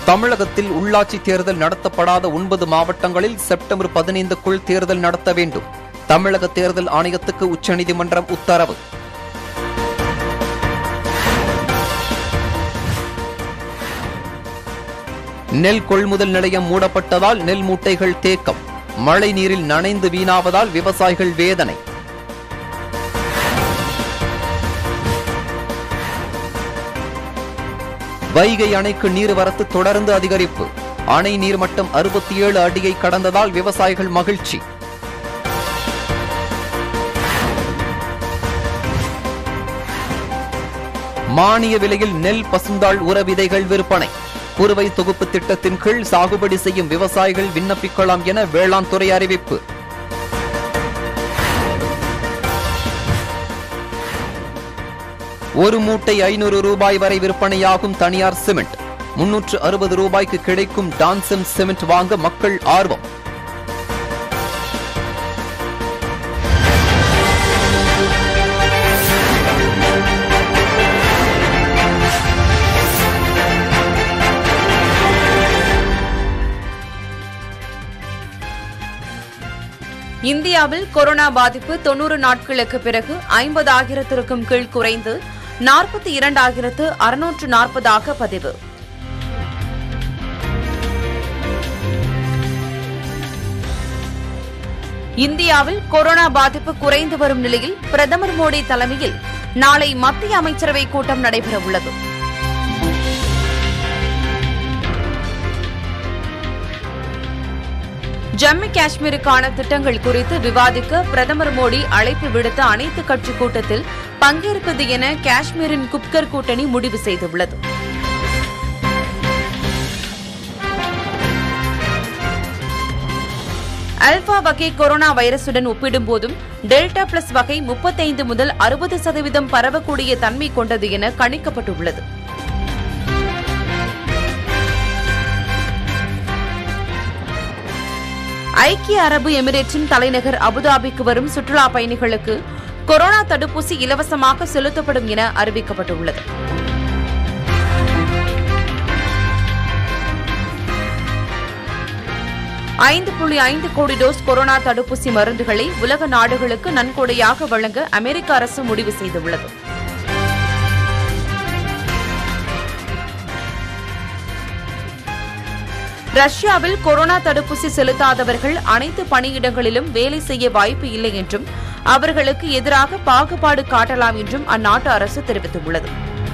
தமிழகத்தில் உள்ளாட்சி தேர்தல் நடத்தப்படாத ஒன்பது மாவட்டங்களில் செப்டம்பர் பதினைந்துக்குள் தேர்தல் நடத்த வேண்டும் தமிழக தேர்தல் ஆணையத்துக்கு உச்சநீதிமன்றம் உத்தரவு நெல் கொள்முதல் நிலையம் மூடப்பட்டதால் நெல் மூட்டைகள் தேக்கம் மழை நீரில் நனைந்து வீணாவதால் விவசாயிகள் வேதனை வைகை அணைக்கு நீர்வரத்து தொடர்ந்து அதிகரிப்பு அணை நீர்மட்டம் அறுபத்தி ஏழு அடியை கடந்ததால் விவசாயிகள் மகிழ்ச்சி மானிய விலையில் நெல் பசுந்தாள் உர விதைகள் விற்பனை குறுவை தொகுப்பு திட்டத்தின் கீழ் சாகுபடி செய்யும் விவசாயிகள் விண்ணப்பிக்கலாம் என வேளாண் துறை அறிவிப்பு ஒரு மூட்டை ஐநூறு ரூபாய் வரை விற்பனையாகும் தனியார் சிமெண்ட் முன்னூற்று அறுபது ரூபாய்க்கு கிடைக்கும் டான்சன் சிமெண்ட் வாங்க மக்கள் ஆர்வம் இந்தியாவில் கொரோனா பாதிப்பு தொன்னூறு நாட்களுக்கு பிறகு ஐம்பதாயிரத்திற்கும் கீழ் குறைந்து நாற்பத்தி இரண்டாயிரத்து அறுநூற்று நாற்பதாக பதிவு இந்தியாவில் கொரோனா பாதிப்பு குறைந்து வரும் நிலையில் பிரதமர் மோடி தலைமையில் நாளை மத்திய அமைச்சரவை கூட்டம் நடைபெறவுள்ளது ஜம்மு காஷ்மீருக்கான திட்டங்கள் குறித்து விவாதிக்க பிரதமர் மோடி அழைப்பு விடுத்த அனைத்து கட்சி கூட்டத்தில் பங்கேற்பது என காஷ்மீரின் குப்கர் கூட்டணி முடிவு செய்துள்ளது அல்பா வகை கொரோனா வைரசுடன் ஒப்பிடும்போதும் டெல்டா பிளஸ் வகை முப்பத்தைந்து முதல் அறுபது சதவீதம் பரவக்கூடிய தன்மை கொண்டது என கணிக்கப்பட்டுள்ளது ஐக்கிய அரபு எமிரேட்ஸின் தலைநகர் அபுதாபிக்கு வரும் சுற்றுலா பயணிகளுக்கு கொரோனா தடுப்பூசி இலவசமாக செலுத்தப்படும் என அறிவிக்கப்பட்டுள்ளது ஐந்து புள்ளி ஐந்து கோடி டோஸ் கொரோனா தடுப்பூசி மருந்துகளை உலக நாடுகளுக்கு நன்கொடையாக வழங்க அமெரிக்க அரசு முடிவு செய்துள்ளது ரஷ்யாவில் கொரோனா தடுப்பூசி செலுத்தாதவர்கள் அனைத்து பணியிடங்களிலும் வேலை செய்ய வாய்ப்பு இல்லை என்றும் அவர்களுக்கு எதிராக பாகுபாடு காட்டலாம் என்றும் அந்நாட்டு அரசு தெரிவித்துள்ளது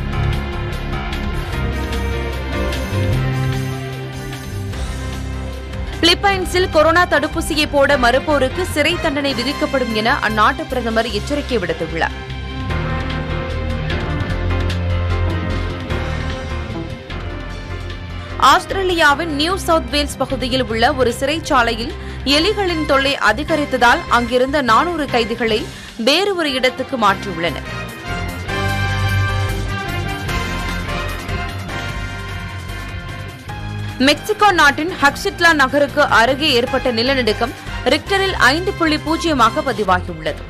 பிலிப்பைன்ஸில் கொரோனா தடுப்பூசியை போட மறுப்போருக்கு சிறை தண்டனை விதிக்கப்படும் என அந்நாட்டு பிரதமர் எச்சரிக்கை விடுத்துள்ளார் ஆஸ்திரேலியாவின் நியூ சவுத் வேல்ஸ் பகுதியில் உள்ள ஒரு சிறைச்சாலையில் எலிகளின் தொல்லை அதிகரித்ததால் அங்கிருந்த நானூறு கைதிகளை வேறு ஒரு இடத்துக்கு மாற்றியுள்ளனர் மெக்சிகோ நாட்டின் ஹக்ஷிட்லா நகருக்கு அருகே ஏற்பட்ட நிலநடுக்கம் ரிக்டரில் ஐந்து புள்ளி பூஜ்ஜியமாக பதிவாகியுள்ளது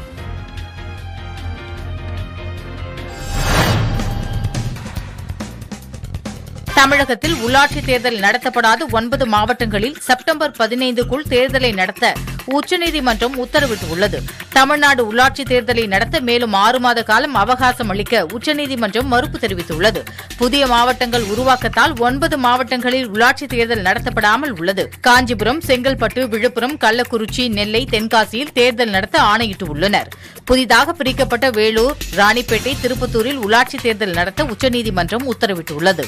தமிழகத்தில் உள்ளாட்சி தேர்தல் நடத்தப்படாத ஒன்பது மாவட்டங்களில் செப்டம்பர் பதினைந்துக்குள் தேர்தலை நடத்த உச்சநீதிமன்றம் உத்தரவிட்டுள்ளது தமிழ்நாடு உள்ளாட்சி தேர்தலை நடத்த மேலும் ஆறு மாத காலம் அவகாசம் அளிக்க உச்சநீதிமன்றம் மறுப்பு தெரிவித்துள்ளது புதிய மாவட்டங்கள் உருவாக்கத்தால் ஒன்பது மாவட்டங்களில் உள்ளாட்சி தேர்தல் நடத்தப்படாமல் உள்ளது காஞ்சிபுரம் செங்கல்பட்டு விழுப்புரம் கள்ளக்குறிச்சி நெல்லை தென்காசியில் தேர்தல் நடத்த ஆணையிட்டுள்ளனர் புதிதாக பிரிக்கப்பட்ட வேலூர் ராணிப்பேட்டை திருப்பத்தூரில் உள்ளாட்சி தேர்தல் நடத்த உச்சநீதிமன்றம் உத்தரவிட்டுள்ளது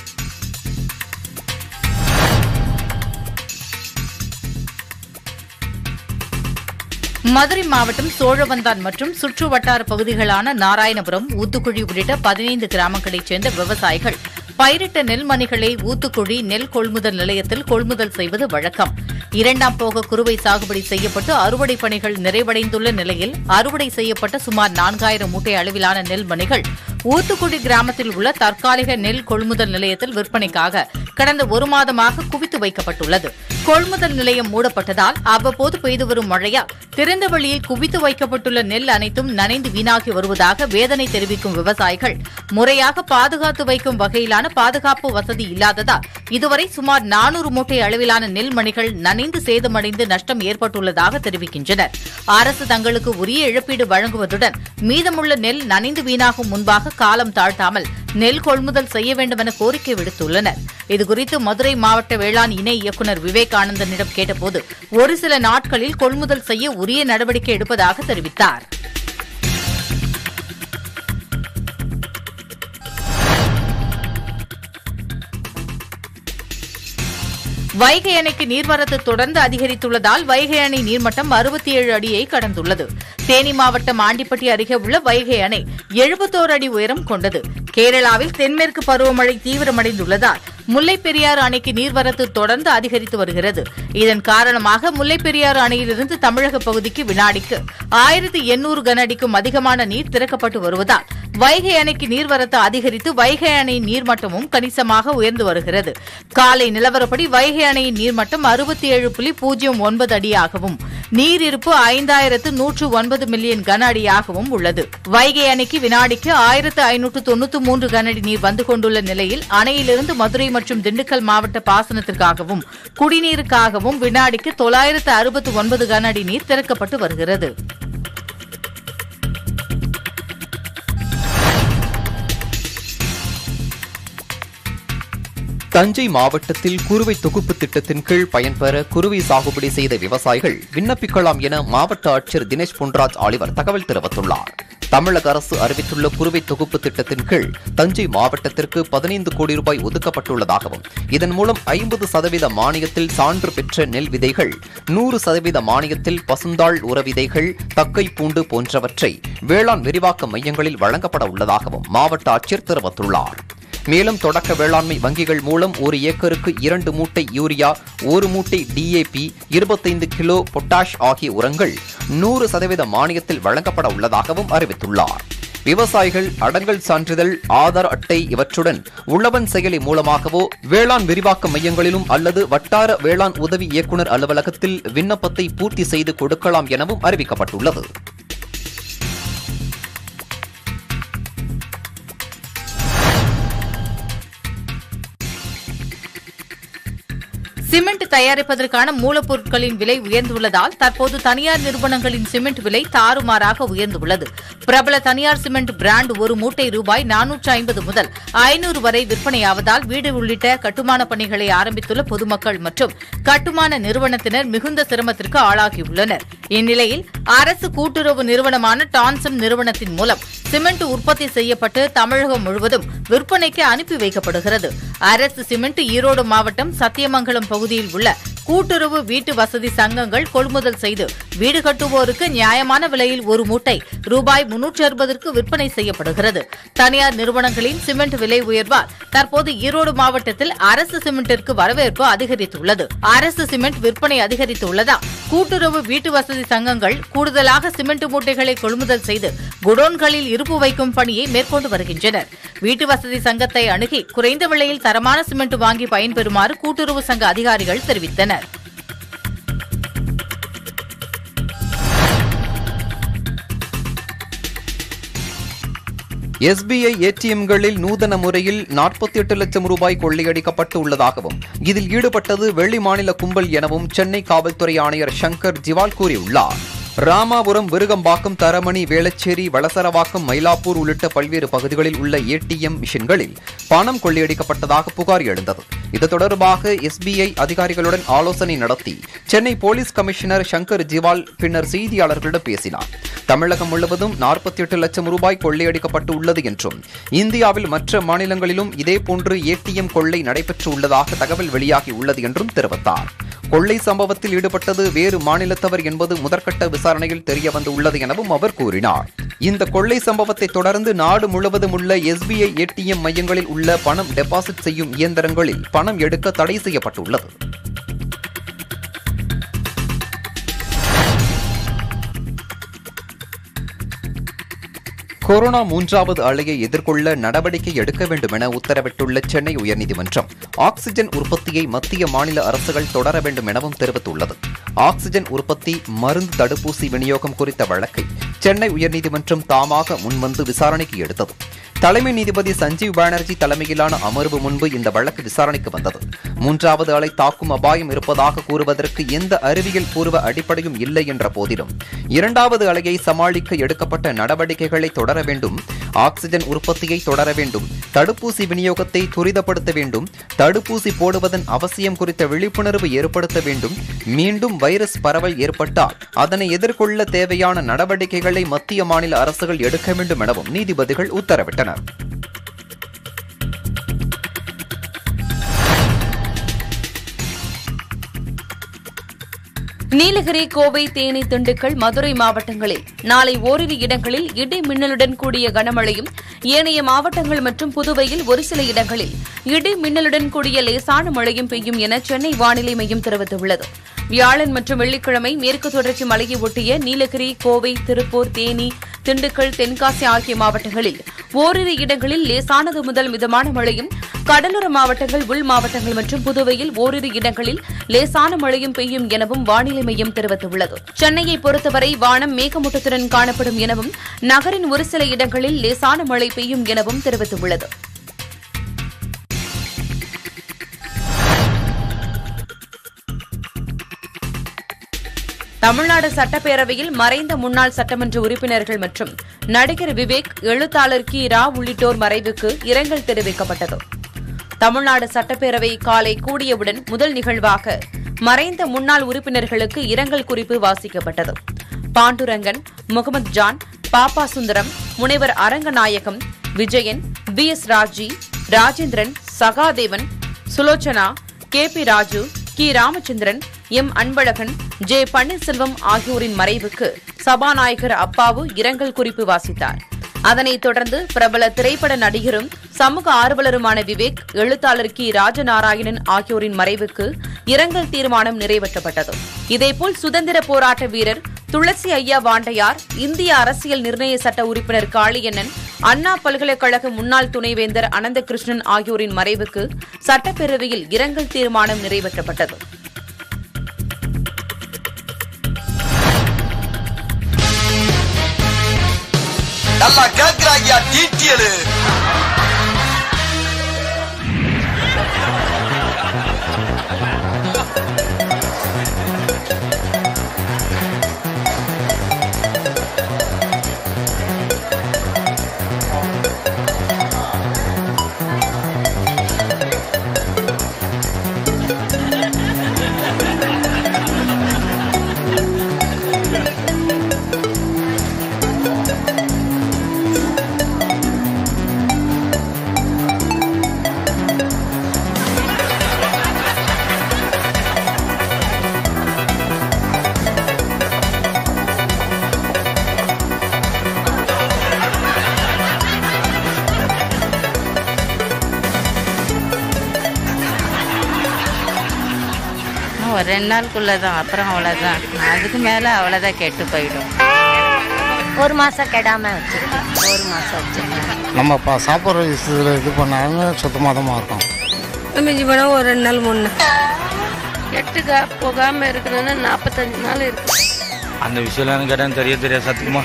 மதுரை மாவட்டம் சோழவந்தான் மற்றும் சுற்று வட்டார பகுதிகளான நாராயணபுரம் ஊத்துக்குழி உள்ளிட்ட பதினைந்து கிராமங்களைச் சேர்ந்த விவசாயிகள் பயிரிட்ட நெல்மணிகளை ஊத்துக்குழி நெல் கொள்முதல் நிலையத்தில் கொள்முதல் செய்வது வழக்கம் இரண்டாம் போக குறுவை சாகுபடி செய்யப்பட்டு அறுவடை பணிகள் நிறைவடைந்துள்ள நிலையில் அறுவடை செய்யப்பட்ட சுமார் நான்காயிரம் மூட்டை அளவிலான நெல்மணிகள் ஊத்துக்குடி கிராமத்தில் உள்ள தற்காலிக நெல் கொள்முதல் நிலையத்தில் விற்பனைக்காக கடந்த ஒரு மாதமாக குவித்து வைக்கப்பட்டுள்ளது கொள்முதல் நிலையம் மூடப்பட்டதால் அவ்வப்போது பெய்து வரும் மழையால் திறந்த வெளியில் குவித்து வைக்கப்பட்டுள்ள நெல் அனைத்தும் நனைந்து வீணாகி வருவதாக வேதனை தெரிவிக்கும் விவசாயிகள் முறையாக பாதுகாத்து வைக்கும் வகையிலான பாதுகாப்பு வசதி இல்லாததால் இதுவரை சுமார் நானூறு மூட்டை அளவிலான நெல் மணிகள் நனைந்து சேதமடைந்து நஷ்டம் ஏற்பட்டுள்ளதாக தெரிவிக்கின்றனர் அரசு தங்களுக்கு உரிய இழப்பீடு வழங்குவதுடன் மீதமுள்ள நெல் நனைந்து வீணாகும் முன்பாக காலம் தாழ்த்தாமல் நெல் கொள்முதல் செய்ய வேண்டும் என கோரிக்கை விடுத்துள்ளனர் இதுகுறித்து மதுரை மாவட்ட வேளாண் இணை இயக்குநர் விவேகானந்தனிடம் கேட்டபோது ஒரு சில நாட்களில் கொள்முதல் செய்ய உரிய நடவடிக்கை எடுப்பதாக தெரிவித்தார் வைகை அணைக்கு நீர்வரத்து தொடர்ந்து அதிகரித்துள்ளதால் வைகை அணை நீர்மட்டம் அறுபத்தி ஏழு அடியை கடந்துள்ளது தேனி மாவட்டம் ஆண்டிப்பட்டி அருகே உள்ள வைகை அணை எழுபத்தோரு அடி உயரம் கொண்டது கேரளாவில் தென்மேற்கு பருவமழை தீவிரமடைந்துள்ளதால் முல்லைப் பெரியாறு அணைக்கு நீர்வரத்து தொடர்ந்து அதிகரித்து வருகிறது இதன் காரணமாக முல்லைப் பெரியாறு அணையிலிருந்து தமிழக பகுதிக்கு வினாடிக்கு ஆயிரத்தி எண்ணூறு கன அடிக்கும் அதிகமான நீர் திறக்கப்பட்டு வருவதால் வைகை அணைக்கு நீர்வரத்து அதிகரித்து வைகை அணையின் நீர்மட்டமும் கணிசமாக உயர்ந்து வருகிறது காலை நிலவரப்படி வைகை அணையின் நீர்மட்டம் அறுபத்தி ஏழு புள்ளி பூஜ்ஜியம் ஒன்பது அடியாகவும் நீர் இருப்பு ஐந்தாயிரத்து நூற்று ஒன்பது மில்லியன் கன அடியாகவும் உள்ளது வைகை அணைக்கு வினாடிக்கு ஆயிரத்து ஐநூற்று தொன்னூற்று மூன்று கன அடி நீர் வந்து கொண்டுள்ள நிலையில் அணையிலிருந்து மதுரை மற்றும் திண்டுக்கல் மாவட்ட பாசனத்திற்காகவும் குடிநீருக்காகவும் வினாடிக்கு தொள்ளாயிரத்து அறுபத்து ஒன்பது கன அடி நீர் திறக்கப்பட்டு வருகிறது தஞ்சை மாவட்டத்தில் குறுவை தொகுப்பு திட்டத்தின் கீழ் பயன்பெற குறுவை சாகுபடி செய்த விவசாயிகள் விண்ணப்பிக்கலாம் என மாவட்ட ஆட்சியர் தினேஷ் பொன்ராஜ் ஆலிவர் தகவல் தெரிவித்துள்ளார் தமிழக அரசு அறிவித்துள்ள குறுவை தொகுப்பு திட்டத்தின் கீழ் தஞ்சை மாவட்டத்திற்கு பதினைந்து கோடி ரூபாய் ஒதுக்கப்பட்டுள்ளதாகவும் இதன் மூலம் ஐம்பது சதவீத மானியத்தில் சான்று பெற்ற நெல் விதைகள் நூறு சதவீத மானியத்தில் பசுந்தாள் உர விதைகள் தக்கை பூண்டு போன்றவற்றை வேளாண் விரிவாக்க மையங்களில் வழங்கப்பட உள்ளதாகவும் மாவட்ட ஆட்சியர் தெரிவித்துள்ளார் மேலும் தொடக்க வேளாண்மை வங்கிகள் மூலம் ஒரு ஏக்கருக்கு இரண்டு மூட்டை யூரியா ஒரு மூட்டை டிஏபி இருபத்தைந்து கிலோ பொட்டாஷ் ஆகிய உரங்கள் நூறு சதவீத மானியத்தில் வழங்கப்பட உள்ளதாகவும் அறிவித்துள்ளார் விவசாயிகள் அடங்கல் சான்றிதழ் ஆதார் அட்டை இவற்றுடன் உழவன் செயலி மூலமாகவோ வேளாண் விரிவாக்க மையங்களிலும் அல்லது வட்டார வேளாண் உதவி இயக்குநர் அலுவலகத்தில் விண்ணப்பத்தை பூர்த்தி செய்து கொடுக்கலாம் எனவும் அறிவிக்கப்பட்டுள்ளது சிமெண்ட் தயாரிப்பதற்கான மூலப்பொருட்களின் விலை உயர்ந்துள்ளதால் தற்போது தனியார் நிறுவனங்களின் சிமெண்ட் விலை தாறுமாறாக உயர்ந்துள்ளது பிரபல தனியார் சிமெண்ட் பிராண்ட் ஒரு மூட்டை ரூபாய் நானூற்று ஐம்பது முதல் ஐநூறு வரை விற்பனையாவதால் வீடு உள்ளிட்ட கட்டுமான பணிகளை ஆரம்பித்துள்ள பொதுமக்கள் மற்றும் கட்டுமான நிறுவனத்தினர் மிகுந்த சிரமத்திற்கு ஆளாகியுள்ளனர் இந்நிலையில் அரசு கூட்டுறவு நிறுவனமான டான்சம் நிறுவனத்தின் மூலம் சிமெண்ட் உற்பத்தி செய்யப்பட்டு தமிழகம் முழுவதும் விற்பனைக்கு அனுப்பி வைக்கப்படுகிறது அரசு சிமெண்ட் ஈரோடு மாவட்டம் சத்தியமங்கலம் பகுதியில் உள்ள கூட்டுறவு வீட்டு வசதி சங்கங்கள் கொள்முதல் செய்து வீடு கட்டுவோருக்கு நியாயமான விலையில் ஒரு மூட்டை ரூபாய் முன்னூற்று அறுபதற்கு விற்பனை செய்யப்படுகிறது தனியார் நிறுவனங்களின் சிமெண்ட் விலை உயர்வால் தற்போது ஈரோடு மாவட்டத்தில் அரசு சிமெண்டிற்கு வரவேற்பு அதிகரித்துள்ளது அரசு சிமெண்ட் விற்பனை அதிகரித்துள்ளதால் கூட்டுறவு வீட்டு வசதி சங்கங்கள் கூடுதலாக சிமெண்ட் மூட்டைகளை கொள்முதல் செய்து குடோன்களில் இருப்பு வைக்கும் பணியை மேற்கொண்டு வருகின்றனர் வீட்டு வசதி சங்கத்தை அணுகி குறைந்த விலையில் தரமான சிமெண்ட் வாங்கி பயன்பெறுமாறு கூட்டுறவு சங்க அதிகாரிகள் தெரிவித்தனர் எஸ்பிஐ ஏடிஎம்களில் நூதன முறையில் நாற்பத்தி எட்டு லட்சம் ரூபாய் கொள்ளையடிக்கப்பட்டு உள்ளதாகவும் இதில் ஈடுபட்டது வெளி மாநில கும்பல் எனவும் சென்னை காவல்துறை ஆணையர் சங்கர் ஜிவால் கூறியுள்ளார் ராமாபுரம் விருகம்பாக்கம் தரமணி வேளச்சேரி வளசரவாக்கம் மயிலாப்பூர் உள்ளிட்ட பல்வேறு பகுதிகளில் உள்ள ஏடிஎம் மிஷின்களில் பணம் கொள்ளையடிக்கப்பட்டதாக புகார் எழுந்தது இது தொடர்பாக எஸ்பிஐ அதிகாரிகளுடன் ஆலோசனை நடத்தி சென்னை போலீஸ் கமிஷனர் சங்கர் ஜிவால் பின்னர் செய்தியாளர்களிடம் பேசினார் தமிழகம் முழுவதும் நாற்பத்தி எட்டு லட்சம் ரூபாய் கொள்ளையடிக்கப்பட்டு உள்ளது என்றும் இந்தியாவில் மற்ற மாநிலங்களிலும் இதேபோன்று ஏடிஎம் கொள்ளை நடைபெற்று உள்ளதாக தகவல் வெளியாகி உள்ளது என்றும் தெரிவித்தார் கொள்ளை சம்பவத்தில் ஈடுபட்டது வேறு மாநிலத்தவர் என்பது முதற்கட்ட விசாரணையில் தெரியவந்து உள்ளது எனவும் அவர் கூறினார் இந்த கொள்ளை சம்பவத்தை தொடர்ந்து நாடு முழுவதும் உள்ள எஸ்பிஐ ஏடிஎம் மையங்களில் உள்ள பணம் டெபாசிட் செய்யும் இயந்திரங்களில் பணம் எடுக்க தடை செய்யப்பட்டுள்ளது கொரோனா மூன்றாவது அலையை எதிர்கொள்ள நடவடிக்கை எடுக்க வேண்டும் என உத்தரவிட்டுள்ள சென்னை உயர்நீதிமன்றம் ஆக்ஸிஜன் உற்பத்தியை மத்திய மாநில அரசுகள் தொடர வேண்டும் எனவும் தெரிவித்துள்ளது ஆக்ஸிஜன் உற்பத்தி மருந்து தடுப்பூசி விநியோகம் குறித்த வழக்கை சென்னை உயர்நீதிமன்றம் தாமாக முன்வந்து விசாரணைக்கு எடுத்தது தலைமை நீதிபதி சஞ்சீவ் பானர்ஜி தலைமையிலான அமர்வு முன்பு இந்த வழக்கு விசாரணைக்கு வந்தது மூன்றாவது அலை தாக்கும் அபாயம் இருப்பதாக கூறுவதற்கு எந்த அறிவியல் பூர்வ அடிப்படையும் இல்லை என்ற போதிலும் இரண்டாவது அலையை சமாளிக்க எடுக்கப்பட்ட நடவடிக்கைகளை தொடர வேண்டும் ஆக்ஸிஜன் உற்பத்தியை தொடர வேண்டும் தடுப்பூசி விநியோகத்தை துரிதப்படுத்த வேண்டும் தடுப்பூசி போடுவதன் அவசியம் குறித்த விழிப்புணர்வு ஏற்படுத்த வேண்டும் மீண்டும் வைரஸ் பரவல் ஏற்பட்டால் அதனை எதிர்கொள்ள தேவையான நடவடிக்கைகளை மத்திய மாநில அரசுகள் எடுக்க வேண்டும் எனவும் நீதிபதிகள் உத்தரவிட்டனர் நீலகிரி கோவை தேனி திண்டுக்கல் மதுரை மாவட்டங்களில் நாளை ஓரிரு இடங்களில் இடி மின்னலுடன் கூடிய கனமழையும் ஏனைய மாவட்டங்கள் மற்றும் புதுவையில் ஒரு சில இடங்களில் இடி மின்னலுடன் கூடிய லேசான மழையும் பெய்யும் என சென்னை வானிலை மையம் தெரிவித்துள்ளது வியாழன் மற்றும் வெள்ளிக்கிழமை மேற்கு தொடர்ச்சி மலையை ஒட்டிய நீலகிரி கோவை திருப்பூர் தேனி திண்டுக்கல் தென்காசி ஆகிய மாவட்டங்களில் ஓரிரு இடங்களில் லேசானது முதல் மிதமான மழையும் கடலோர மாவட்டங்கள் உள் மாவட்டங்கள் மற்றும் புதுவையில் ஓரிரு இடங்களில் லேசான மழையும் பெய்யும் எனவும் வானிலை மையம் தெரிவித்துள்ளது சென்னையை பொறுத்தவரை வானம் மேகமூட்டத்துடன் காணப்படும் எனவும் நகரின் ஒரு சில இடங்களில் லேசான மழை பெய்யும் எனவும் தெரிவித்துள்ளது தமிழ்நாடு சட்டப்பேரவையில் மறைந்த முன்னாள் சட்டமன்ற உறுப்பினர்கள் மற்றும் நடிகர் விவேக் எழுத்தாளர் கி ரா உள்ளிட்டோர் மறைவுக்கு இரங்கல் தெரிவிக்கப்பட்டது தமிழ்நாடு சட்டப்பேரவை காலை கூடியவுடன் முதல் நிகழ்வாக மறைந்த முன்னாள் உறுப்பினர்களுக்கு இரங்கல் குறிப்பு வாசிக்கப்பட்டது பாண்டுரங்கன் முகமது ஜான் பாப்பா சுந்தரம் முனைவர் Aranganayagam Vijayan P S Raji Rajendran Sahadevan Sulochana K P Raju கி ராமச்சந்திரன் எம் அன்பழகன் ஜே பன்னீர்செல்வம் ஆகியோரின் மறைவுக்கு சபாநாயகர் அப்பாவு இரங்கல் குறிப்பு வாசித்தார் அதனைத் தொடர்ந்து பிரபல திரைப்பட நடிகரும் சமூக ஆர்வலருமான விவேக் எழுத்தாளர் கி ராஜநாராயணன் ஆகியோரின் மறைவுக்கு இரங்கல் தீர்மானம் நிறைவேற்றப்பட்டது இதேபோல் சுதந்திர போராட்ட வீரர் துளசி ஐயா வாண்டையார் இந்திய அரசியல் நிர்ணய சட்ட உறுப்பினர் காளியண்ணன் அண்ணா பல்கலைக்கழக முன்னாள் துணைவேந்தர் அனந்தகிருஷ்ணன் ஆகியோரின் மறைவுக்கு சட்டப்பேரவையில் இரங்கல் தீர்மானம் நிறைவேற்றப்பட்டது நல்லா கேக்குறாங்கயா டீட்டியலு ஒரு ரெண்டு நாளுக்குள்ளே தான் அப்புறம் அவ்வளோதான் அதுக்கு மேலே அவ்வளோதான் கெட்டு போயிடும் ஒரு மாதம் கெடாம வச்சுருக்கேன் ஒரு மாதம் வச்சுருக்கேன் நம்ம இப்போ சாப்பிட்ற விஷயத்தில் இது பண்ணாலும் சுத்தமாக இருக்கும் மிஞ்சி போனால் ஒரு ரெண்டு நாள் மூணு நாள் கெட்டுக்கா போகாமல் இருக்கணும்னா நாற்பத்தஞ்சு நாள் இருக்கு அந்த விஷயம்லாம் கேட்டால் தெரிய தெரியாது சத்தியமா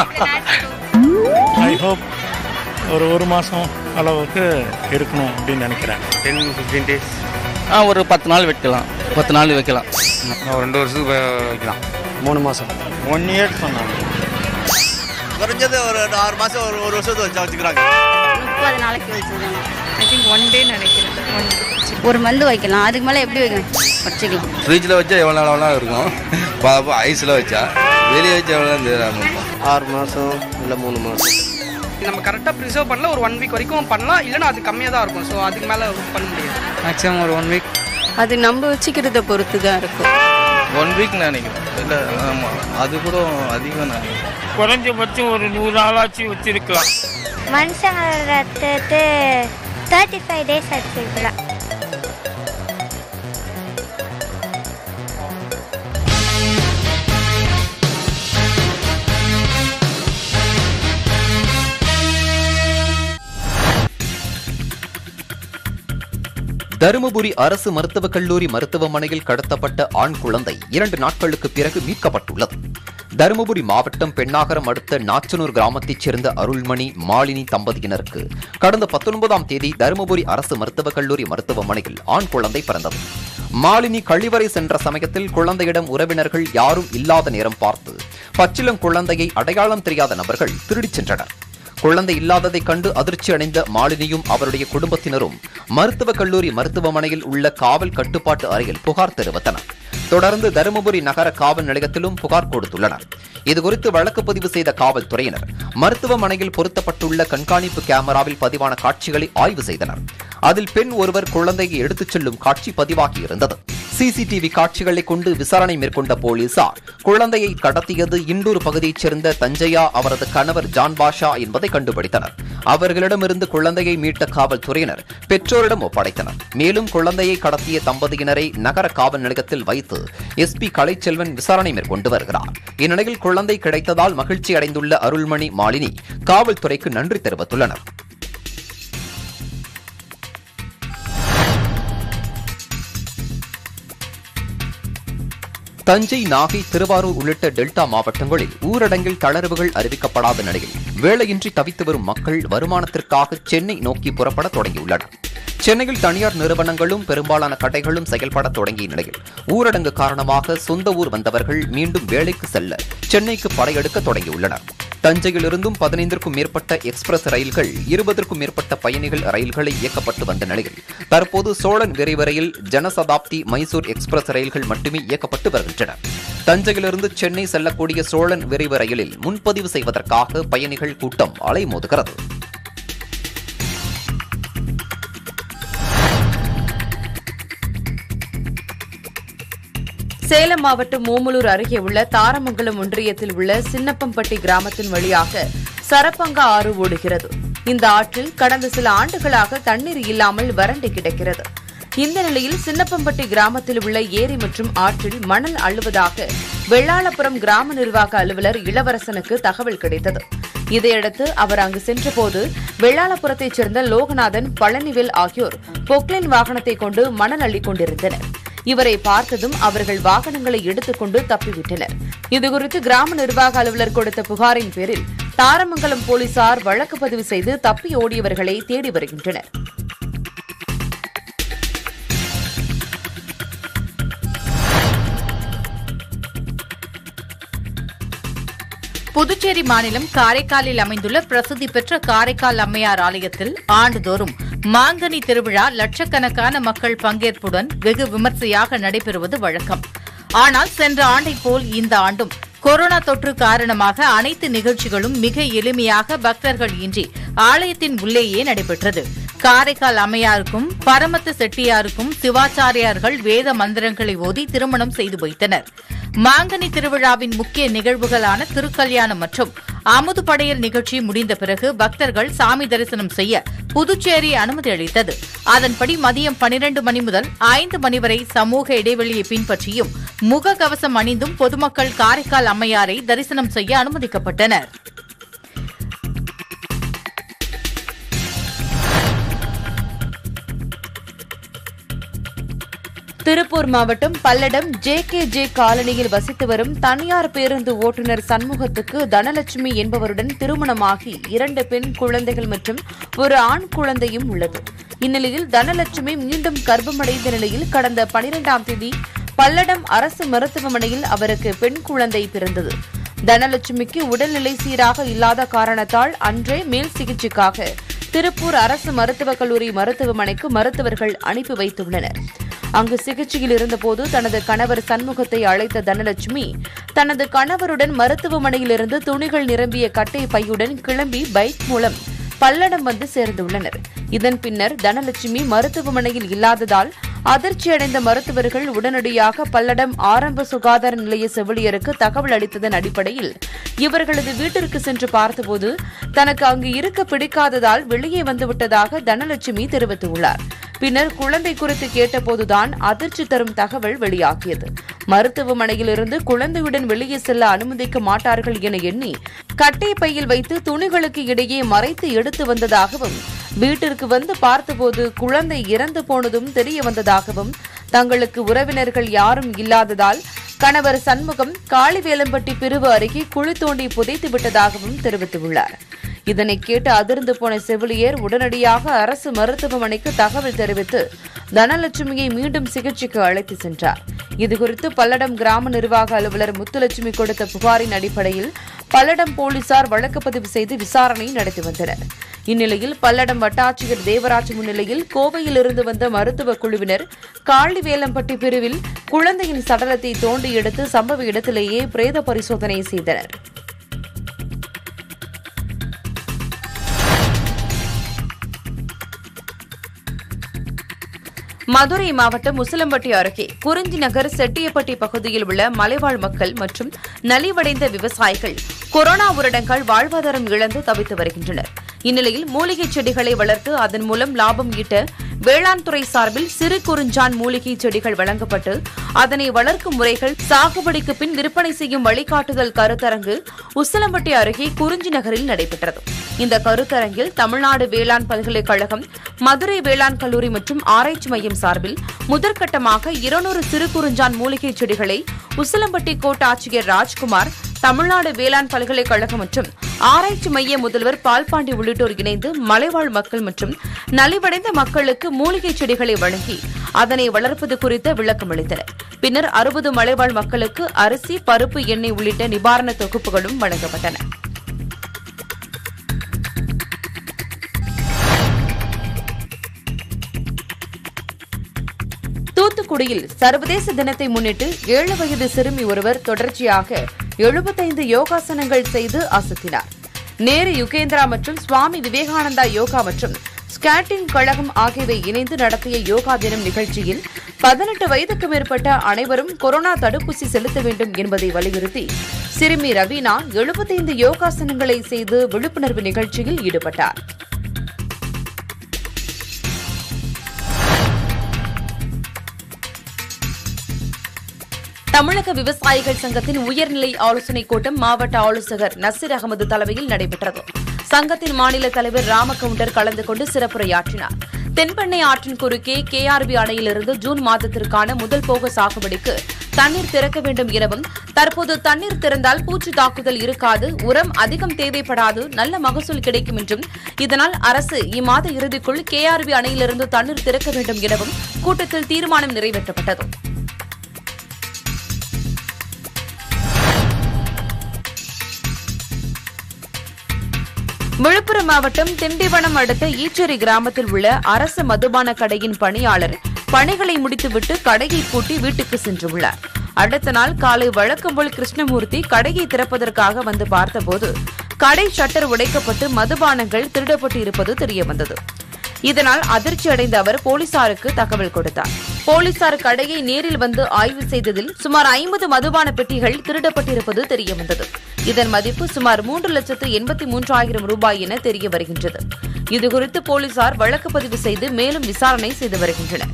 ஐ ஹோப் ஒரு ஒரு மாதம் அளவுக்கு இருக்கணும் அப்படின்னு நினைக்கிறேன் டென் ஃபிஃப்டீன் டேஸ் ஆ ஒரு பத்து நாள் வைக்கலாம் பத்து நாள் வைக்கலாம் ஒரு ரெண்டு வருஷத்துக்கு வை- வைக்கலாம் மூணு மாதம் ஒன் இயர் சொன்னாங்க குறைஞ்சது ஒரு ஆறு மாசம் ஒரு ஒரு வருஷத்துக்கு வச்சா வச்சுக்கிறாங்க முப்பது நாளைக்கு வச்சுருக்காங்க ஐ திங்க் ஒன் டே நினைக்கிறேன் ஒரு மந்து வைக்கலாம் அதுக்கு மேலே எப்படி வைக்கணும் வச்சுக்கலாம் ஃப்ரிட்ஜில் வச்சா எவ்வளோ நாள் எவ்வளோ இருக்கும் பாப்பா ஐஸில் வச்சா வெளியே வச்சா எவ்வளோ தெரியாது ஆறு மாதம் இல்லை மூணு மாதம் நம்ம கரெக்டாக ப்ரிசர்வ் பண்ணல ஒரு ஒன் வீக் வரைக்கும் பண்ணலாம் இல்லைன்னா அது கம்மியாக தான் இருக்கும் ஸோ அதுக்கு மேலே பண்ண முடியாது மேக்ஸிமம் ஒரு ஒன் வீக் அது நம்ம வச்சுக்கிறத பொறுத்து தான் இருக்கும் ஒன் வீக் நினைக்கிறேன் இல்லை ஆமாம் அது கூட அதிகம் நினைக்கிறேன் குறைஞ்சபட்சம் ஒரு நூறு நாளாச்சு வச்சிருக்கலாம் மனுஷங்க ரத்தத்து தேர்ட்டி ஃபைவ் டேஸ் வச்சுருக்கலாம் தருமபுரி அரசு மருத்துவக் கல்லூரி மருத்துவமனையில் கடத்தப்பட்ட ஆண் குழந்தை இரண்டு நாட்களுக்கு பிறகு மீட்கப்பட்டுள்ளது தருமபுரி மாவட்டம் பெண்ணாகரம் அடுத்த நாச்சனூர் கிராமத்தைச் சேர்ந்த அருள்மணி மாலினி தம்பதியினருக்கு கடந்த பத்தொன்பதாம் தேதி தருமபுரி அரசு மருத்துவக் கல்லூரி மருத்துவமனையில் ஆண் குழந்தை பிறந்தது மாலினி கழிவறை சென்ற சமயத்தில் குழந்தையிடம் உறவினர்கள் யாரும் இல்லாத நேரம் பார்த்து பச்சிளம் குழந்தையை அடையாளம் தெரியாத நபர்கள் திருடிச் சென்றனர் குழந்தை இல்லாததைக் கண்டு அதிர்ச்சி அடைந்த மாலினியும் அவருடைய குடும்பத்தினரும் மருத்துவக் கல்லூரி மருத்துவமனையில் உள்ள காவல் கட்டுப்பாட்டு அறையில் புகார் தெரிவித்தனர் தொடர்ந்து தருமபுரி நகர காவல் நிலையத்திலும் புகார் கொடுத்துள்ளனர் இதுகுறித்து வழக்கு பதிவு செய்த காவல்துறையினர் மருத்துவமனையில் பொருத்தப்பட்டுள்ள கண்காணிப்பு கேமராவில் பதிவான காட்சிகளை ஆய்வு செய்தனர் அதில் பெண் ஒருவர் குழந்தையை எடுத்துச் செல்லும் காட்சி பதிவாகி இருந்தது சிசிடிவி காட்சிகளை கொண்டு விசாரணை மேற்கொண்ட போலீசார் குழந்தையை கடத்தியது இண்டூர் பகுதியைச் சேர்ந்த தஞ்சையா அவரது கணவர் ஜான் பாஷா என்பதை கண்டுபிடித்தனர் அவர்களிடமிருந்து குழந்தையை மீட்ட காவல்துறையினர் பெற்றோரிடம் ஒப்படைத்தனர் மேலும் குழந்தையை கடத்திய தம்பதியினரை நகர காவல் நிலையத்தில் வைத்து எஸ்பி கலைச்செல்வன் விசாரணை மேற்கொண்டு வருகிறார் இந்நிலையில் குழந்தை கிடைத்ததால் மகிழ்ச்சி அடைந்துள்ள அருள்மணி மாலினி காவல்துறைக்கு நன்றி தெரிவித்துள்ளனர் தஞ்சை நாகை திருவாரூர் உள்ளிட்ட டெல்டா மாவட்டங்களில் ஊரடங்கில் தளர்வுகள் அறிவிக்கப்படாத நிலையில் வேலையின்றி தவித்து வரும் மக்கள் வருமானத்திற்காக சென்னை நோக்கி புறப்பட தொடங்கியுள்ளனர் சென்னையில் தனியார் நிறுவனங்களும் பெரும்பாலான கடைகளும் செயல்பட தொடங்கிய நிலையில் ஊரடங்கு காரணமாக சொந்த ஊர் வந்தவர்கள் மீண்டும் வேலைக்கு செல்ல சென்னைக்கு படையெடுக்க தொடங்கியுள்ளனர் தஞ்சையிலிருந்தும் பதினைந்திற்கும் மேற்பட்ட எக்ஸ்பிரஸ் ரயில்கள் இருபதற்கும் மேற்பட்ட பயணிகள் ரயில்களை இயக்கப்பட்டு வந்த நிலையில் தற்போது சோழன் விரைவரையில் ஜனசதாப்தி மைசூர் எக்ஸ்பிரஸ் ரயில்கள் மட்டுமே இயக்கப்பட்டு வருகின்றன தஞ்சையிலிருந்து சென்னை செல்லக்கூடிய சோழன் விரைவு ரயிலில் முன்பதிவு செய்வதற்காக பயணிகள் கூட்டம் அலைமோதுகிறது சேலம் மாவட்டம் ஓமலூர் அருகே உள்ள தாரமங்கலம் ஒன்றியத்தில் உள்ள சின்னப்பம்பட்டி கிராமத்தின் வழியாக சரப்பங்கா ஆறு ஓடுகிறது இந்த ஆற்றில் கடந்த சில ஆண்டுகளாக தண்ணீர் இல்லாமல் வறண்டு கிடக்கிறது இந்த நிலையில் சின்னப்பம்பட்டி கிராமத்தில் உள்ள ஏரி மற்றும் ஆற்றில் மணல் அள்ளுவதாக வெள்ளாளபுரம் கிராம நிர்வாக அலுவலர் இளவரசனுக்கு தகவல் கிடைத்தது இதையடுத்து அவர் அங்கு சென்றபோது வெள்ளாளபுரத்தைச் சேர்ந்த லோகநாதன் பழனிவேல் ஆகியோர் பொக்லைன் வாகனத்தை கொண்டு மணல் அள்ளிக் கொண்டிருந்தனர் இவரை பார்த்ததும் அவர்கள் வாகனங்களை எடுத்துக்கொண்டு தப்பிவிட்டனர் இதுகுறித்து கிராம நிர்வாக அலுவலர் கொடுத்த புகாரின் பேரில் தாரமங்கலம் போலீசார் வழக்கு பதிவு செய்து தப்பி ஓடியவர்களை தேடி வருகின்றனர் புதுச்சேரி மாநிலம் காரைக்காலில் அமைந்துள்ள பிரசித்தி பெற்ற காரைக்கால் அம்மையார் ஆலயத்தில் ஆண்டுதோறும் மாங்கனி திருவிழா லட்சக்கணக்கான மக்கள் பங்கேற்புடன் வெகு விமர்சையாக நடைபெறுவது வழக்கம் ஆனால் சென்ற ஆண்டைப் போல் இந்த ஆண்டும் கொரோனா தொற்று காரணமாக அனைத்து நிகழ்ச்சிகளும் மிக எளிமையாக பக்தர்கள் இன்றி ஆலயத்தின் உள்ளேயே நடைபெற்றது காரைக்கால் அம்மையாருக்கும் பரமத்து செட்டியாருக்கும் சிவாச்சாரியார்கள் வேத மந்திரங்களை ஓதி திருமணம் செய்து வைத்தனர் மாங்கனி திருவிழாவின் முக்கிய நிகழ்வுகளான திருக்கல்யாணம் மற்றும் அமுது படையல் நிகழ்ச்சி முடிந்த பிறகு பக்தர்கள் சாமி தரிசனம் செய்ய புதுச்சேரி அனுமதி அளித்தது அதன்படி மதியம் பனிரண்டு மணி முதல் ஐந்து மணி வரை சமூக இடைவெளியை பின்பற்றியும் முகக்கவசம் அணிந்தும் பொதுமக்கள் காரைக்கால் அம்மையாரை தரிசனம் செய்ய அனுமதிக்கப்பட்டனர் திருப்பூர் மாவட்டம் பல்லடம் ஜே கே ஜே காலனியில் வசித்து வரும் தனியார் பேருந்து ஓட்டுநர் சண்முகத்துக்கு தனலட்சுமி என்பவருடன் திருமணமாகி இரண்டு பெண் குழந்தைகள் மற்றும் ஒரு ஆண் குழந்தையும் உள்ளது இந்நிலையில் தனலட்சுமி மீண்டும் கர்ப்பமடைந்த நிலையில் கடந்த பனிரெண்டாம் தேதி பல்லடம் அரசு மருத்துவமனையில் அவருக்கு பெண் குழந்தை பிறந்தது தனலட்சுமிக்கு உடல்நிலை சீராக இல்லாத காரணத்தால் அன்றே மேல் சிகிச்சைக்காக திருப்பூர் அரசு மருத்துவக் கல்லூரி மருத்துவமனைக்கு மருத்துவர்கள் அனுப்பி வைத்துள்ளனர் அங்கு சிகிச்சையில் இருந்தபோது தனது கணவர் சண்முகத்தை அழைத்த தனலட்சுமி தனது கணவருடன் மருத்துவமனையிலிருந்து துணிகள் நிரம்பிய கட்டை பையுடன் கிளம்பி பைக் மூலம் பல்லடம் வந்து சேர்ந்துள்ளனர் இதன் பின்னர் தனலட்சுமி மருத்துவமனையில் இல்லாததால் அதிர்ச்சியடைந்த மருத்துவர்கள் உடனடியாக பல்லடம் ஆரம்ப சுகாதார நிலைய செவிலியருக்கு தகவல் அளித்ததன் அடிப்படையில் இவர்களது வீட்டிற்கு சென்று பார்த்தபோது தனக்கு அங்கு இருக்க பிடிக்காததால் வெளியே வந்துவிட்டதாக தனலட்சுமி தெரிவித்துள்ளார் பின்னர் குழந்தை குறித்து கேட்டபோதுதான் அதிர்ச்சி தரும் தகவல் வெளியாகியது மருத்துவமனையிலிருந்து குழந்தையுடன் வெளியே செல்ல அனுமதிக்க மாட்டார்கள் என எண்ணி கட்டை பையில் வைத்து துணிகளுக்கு இடையே மறைத்து எடுத்து வந்ததாகவும் வீட்டிற்கு வந்து பார்த்தபோது குழந்தை இறந்து போனதும் தெரிய வந்ததாகவும் தங்களுக்கு உறவினர்கள் யாரும் இல்லாததால் கணவர் சண்முகம் காளிவேலம்பட்டி பிரிவு அருகே குழி தோண்டி புதைத்து விட்டதாகவும் தெரிவித்துள்ளார் இதனை கேட்டு அதிர்ந்து போன செவிலியர் உடனடியாக அரசு மருத்துவமனைக்கு தகவல் தெரிவித்து தனலட்சுமியை மீண்டும் சிகிச்சைக்கு அழைத்து சென்றார் இதுகுறித்து பல்லடம் கிராம நிர்வாக அலுவலர் முத்துலட்சுமி கொடுத்த புகாரின் அடிப்படையில் பல்லடம் போலீசார் வழக்கு பதிவு செய்து விசாரணை நடத்தி வந்தனர் இந்நிலையில் பல்லடம் வட்டாட்சியர் தேவராஜ் முன்னிலையில் கோவையிலிருந்து வந்த மருத்துவ குழுவினர் காளிவேலம்பட்டி பிரிவில் குழந்தையின் சடலத்தை தோண்டி எடுத்து சம்பவ இடத்திலேயே பிரேத பரிசோதனை செய்தனர் மதுரை மாவட்டம் உசிலம்பட்டி அருகே குறிஞ்சி நகர் செட்டியப்பட்டி பகுதியில் உள்ள மலைவாழ் மக்கள் மற்றும் நலிவடைந்த விவசாயிகள் கொரோனா ஊரடங்கால் வாழ்வாதாரம் இழந்து தவித்து வருகின்றனர் இந்நிலையில் மூலிகைச் செடிகளை வளர்த்து அதன் மூலம் லாபம் ஈட்ட வேளாண் துறை சார்பில் சிறு குறிஞ்சான் மூலிகை செடிகள் வழங்கப்பட்டு அதனை வளர்க்கும் முறைகள் சாகுபடிக்கு பின் விற்பனை செய்யும் வழிகாட்டுதல் கருத்தரங்கு உசிலம்பட்டி அருகே குறிஞ்சி நகரில் நடைபெற்றது இந்த கருத்தரங்கில் தமிழ்நாடு வேளாண் பல்கலைக்கழகம் மதுரை வேளாண் கல்லூரி மற்றும் ஆராய்ச்சி மையம் சார்பில் முதற்கட்டமாக இருநூறு சிறு குறிஞ்சான் மூலிகை செடிகளை உசிலம்பட்டி கோட்டாட்சியர் ராஜ்குமார் தமிழ்நாடு வேளாண் பல்கலைக்கழகம் மற்றும் ஆராய்ச்சி மைய முதல்வர் பால்பாண்டி உள்ளிட்டோர் இணைந்து மலைவாழ் மக்கள் மற்றும் நலிவடைந்த மக்களுக்கு மூலிகை செடிகளை வழங்கி அதனை வளர்ப்பது குறித்த விளக்கம் அளித்தனர் பின்னர் அறுபது மலைவாழ் மக்களுக்கு அரிசி பருப்பு எண்ணெய் உள்ளிட்ட நிவாரண தொகுப்புகளும் வழங்கப்பட்டன தூத்துக்குடியில் சர்வதேச தினத்தை முன்னிட்டு ஏழு வயது சிறுமி ஒருவர் தொடர்ச்சியாக எழுபத்தைந்து யோகாசனங்கள் செய்து அசத்தினார் நேரு யுகேந்திரா மற்றும் சுவாமி விவேகானந்தா யோகா மற்றும் ஸ்கேட்டிங் கழகம் ஆகியவை இணைந்து நடத்திய யோகா தினம் நிகழ்ச்சியில் பதினெட்டு வயதுக்கு மேற்பட்ட அனைவரும் கொரோனா தடுப்பூசி செலுத்த வேண்டும் என்பதை வலியுறுத்தி சிறுமி ரவீனா எழுபத்தைந்து யோகாசனங்களை செய்து விழிப்புணர்வு நிகழ்ச்சியில் ஈடுபட்டார் தமிழக விவசாயிகள் சங்கத்தின் உயர்நிலை ஆலோசனைக் கூட்டம் மாவட்ட ஆலோசகர் நசீர் அகமது தலைமையில் நடைபெற்றது சங்கத்தின் மாநில தலைவர் ராமகவுண்டர் கலந்து கொண்டு சிறப்புரையாற்றினார் தென்பெண்ணை ஆற்றின் குறுக்கே கேஆர்பி அணையிலிருந்து ஜூன் மாதத்திற்கான முதல் போக சாகுபடிக்கு தண்ணீர் திறக்க வேண்டும் எனவும் தற்போது தண்ணீர் திறந்தால் பூச்சி தாக்குதல் இருக்காது உரம் அதிகம் தேவைப்படாது நல்ல மகசூல் கிடைக்கும் என்றும் இதனால் அரசு இம்மாத இறுதிக்குள் கேஆர்பி அணையிலிருந்து தண்ணீர் திறக்க வேண்டும் எனவும் கூட்டத்தில் தீர்மானம் நிறைவேற்றப்பட்டது விழுப்புரம் மாவட்டம் திண்டிவனம் அடுத்த ஈச்சேரி கிராமத்தில் உள்ள அரசு மதுபான கடையின் பணியாளர் பணிகளை முடித்துவிட்டு கடையை பூட்டி வீட்டுக்கு சென்றுள்ளார் அடுத்த நாள் காலை வழக்கம் போல் கிருஷ்ணமூர்த்தி கடையை திறப்பதற்காக வந்து பார்த்தபோது கடை ஷட்டர் உடைக்கப்பட்டு மதுபானங்கள் திருடப்பட்டு இருப்பது தெரியவந்தது இதனால் அதிர்ச்சி அடைந்த அவர் போலீசாருக்கு தகவல் கொடுத்தார் போலீசார் கடையை நேரில் வந்து ஆய்வு செய்ததில் சுமார் ஐம்பது மதுபான பெட்டிகள் திருடப்பட்டிருப்பது தெரியவந்தது இதன் மதிப்பு சுமார் மூன்று லட்சத்து எண்பத்தி மூன்றாயிரம் ரூபாய் என தெரிய வருகின்றது இதுகுறித்து போலீசார் வழக்கு பதிவு செய்து மேலும் விசாரணை செய்து வருகின்றனர்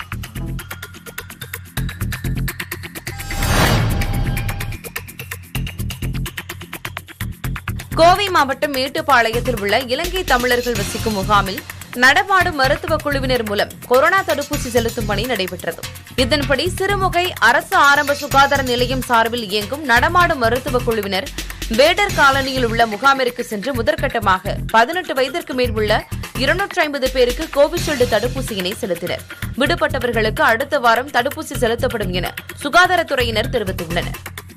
கோவை மாவட்டம் மேட்டுப்பாளையத்தில் உள்ள இலங்கை தமிழர்கள் வசிக்கும் முகாமில் நடமாடும் மருத்துவ குழுவினர் மூலம் கொரோனா தடுப்பூசி செலுத்தும் பணி நடைபெற்றது இதன்படி சிறுமுகை அரசு ஆரம்ப சுகாதார நிலையம் சார்பில் இயங்கும் நடமாடும் மருத்துவ குழுவினர் வேடர் காலனியில் உள்ள முகாமிற்கு சென்று முதற்கட்டமாக பதினெட்டு வயதிற்கு மேல் உள்ள இருநூற்றி ஐம்பது பேருக்கு கோவிஷீல்டு தடுப்பூசியினை செலுத்தினர் விடுபட்டவர்களுக்கு அடுத்த வாரம் தடுப்பூசி செலுத்தப்படும் என சுகாதாரத்துறையினர் தெரிவித்துள்ளனர்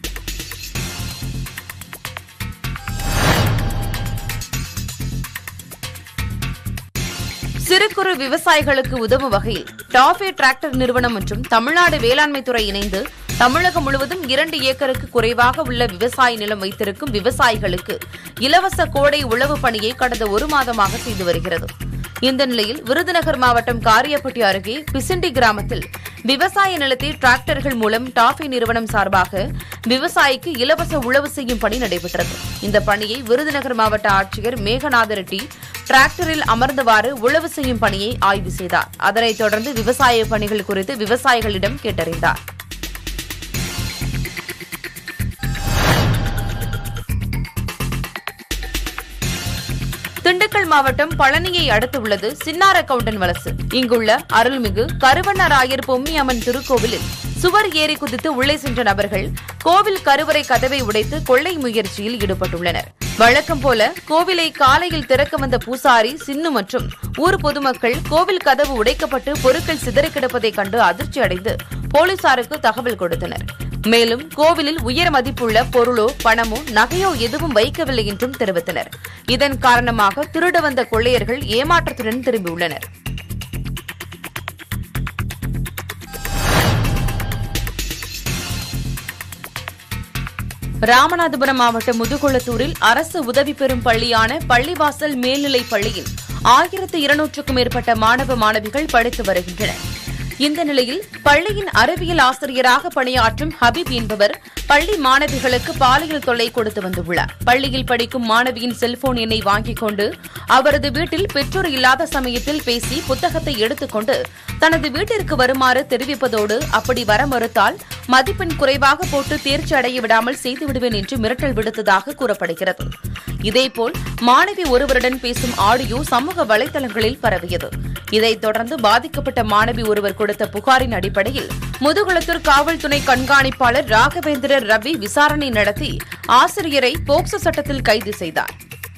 சிறு குறு விவசாயிகளுக்கு உதவும் வகையில் டாஃபே டிராக்டர் நிறுவனம் மற்றும் தமிழ்நாடு வேளாண்மை துறை இணைந்து தமிழகம் முழுவதும் இரண்டு ஏக்கருக்கு குறைவாக உள்ள விவசாய நிலம் வைத்திருக்கும் விவசாயிகளுக்கு இலவச கோடை உழவு பணியை கடந்த ஒரு மாதமாக செய்து வருகிறது இந்த நிலையில் விருதுநகர் மாவட்டம் காரியப்பட்டி அருகே பிசிண்டி கிராமத்தில் விவசாய நிலத்தை டிராக்டர்கள் மூலம் டாஃபி நிறுவனம் சார்பாக விவசாயிக்கு இலவச உழவு செய்யும் பணி நடைபெற்றது இந்த பணியை விருதுநகர் மாவட்ட ஆட்சியர் மேகநாத ரெட்டி டிராக்டரில் அமர்ந்தவாறு உழவு செய்யும் பணியை ஆய்வு செய்தார் அதனைத் தொடர்ந்து விவசாய பணிகள் குறித்து விவசாயிகளிடம் கேட்டறிந்தார் திண்டுக்கல் மாவட்டம் பழனியை அடுத்துள்ளது சின்னாரக்கவுண்டன் வலசு இங்குள்ள அருள்மிகு கருவண்ணராயர் பொம்மியம்மன் திருக்கோவிலில் சுவர் ஏறி குதித்து உள்ளே சென்ற நபர்கள் கோவில் கருவறை கதவை உடைத்து கொள்ளை முயற்சியில் ஈடுபட்டுள்ளனர் வழக்கம் போல கோவிலை காலையில் திறக்க வந்த பூசாரி சின்னு மற்றும் ஊர் பொதுமக்கள் கோவில் கதவு உடைக்கப்பட்டு பொருட்கள் சிதறி கிடப்பதைக் கண்டு அதிர்ச்சி அடைந்து போலீசாருக்கு தகவல் கொடுத்தனர் மேலும் கோவிலில் உயர் மதிப்புள்ள பொருளோ பணமோ நகையோ எதுவும் வைக்கவில்லை என்றும் தெரிவித்தனர் இதன் காரணமாக திருட வந்த கொள்ளையர்கள் ஏமாற்றத்துடன் திரும்பியுள்ளனர் ராமநாதபுரம் மாவட்டம் முதுகுளத்தூரில் அரசு உதவி பெறும் பள்ளியான பள்ளிவாசல் மேல்நிலைப் பள்ளியில் ஆயிரத்து இருநூற்றுக்கும் மேற்பட்ட மாணவ மாணவிகள் படித்து வருகின்றனர் இந்த நிலையில் பள்ளியின் அறிவியல் ஆசிரியராக பணியாற்றும் ஹபீப் என்பவர் பள்ளி மாணவிகளுக்கு பாலியல் தொல்லை கொடுத்து வந்துள்ளார் பள்ளியில் படிக்கும் மாணவியின் செல்போன் எண்ணை வாங்கிக் கொண்டு அவரது வீட்டில் பெற்றோர் இல்லாத சமயத்தில் பேசி புத்தகத்தை எடுத்துக்கொண்டு தனது வீட்டிற்கு வருமாறு தெரிவிப்பதோடு அப்படி வர மறுத்தால் மதிப்பெண் குறைவாக போட்டு தேர்ச்சி அடைய விடாமல் செய்து விடுவேன் என்று மிரட்டல் விடுத்ததாக கூறப்படுகிறது இதேபோல் மாணவி ஒருவருடன் பேசும் ஆடியோ சமூக வலைதளங்களில் பரவியது இதைத் தொடர்ந்து பாதிக்கப்பட்ட மாணவி ஒருவர் கொடுத்த புகாரின் அடிப்படையில் முதுகுளத்தூர் காவல் துணை கண்காணிப்பாளர் ராகவேந்திரர் ரவி விசாரணை நடத்தி ஆசிரியரை போக்சோ சட்டத்தில் கைது செய்தார்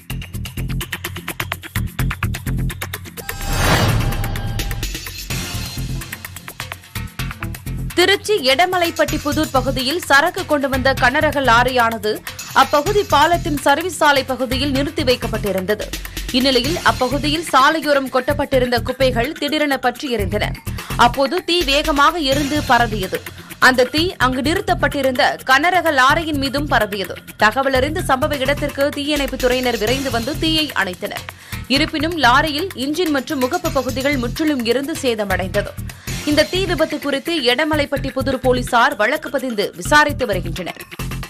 திருச்சி எடமலைப்பட்டி புதூர் பகுதியில் சரக்கு கொண்டு வந்த கனரக லாரியானது அப்பகுதி பாலத்தின் சர்வீஸ் சாலை பகுதியில் நிறுத்தி வைக்கப்பட்டிருந்தது இந்நிலையில் அப்பகுதியில் சாலையோரம் கொட்டப்பட்டிருந்த குப்பைகள் திடீரென பற்றி எரிந்தன அப்போது தீ வேகமாக எரிந்து பரவியது அந்த தீ அங்கு நிறுத்தப்பட்டிருந்த கனரக லாரியின் மீதும் பரவியது தகவலறிந்த சம்பவ இடத்திற்கு தீயணைப்புத் துறையினர் விரைந்து வந்து தீயை அணைத்தனர் இருப்பினும் லாரியில் இன்ஜின் மற்றும் முகப்பு பகுதிகள் முற்றிலும் எரிந்து சேதமடைந்தது இந்த தீ விபத்து குறித்து எடமலைப்பட்டி புதூர் போலீசார் வழக்கு பதிந்து விசாரித்து வருகின்றனர்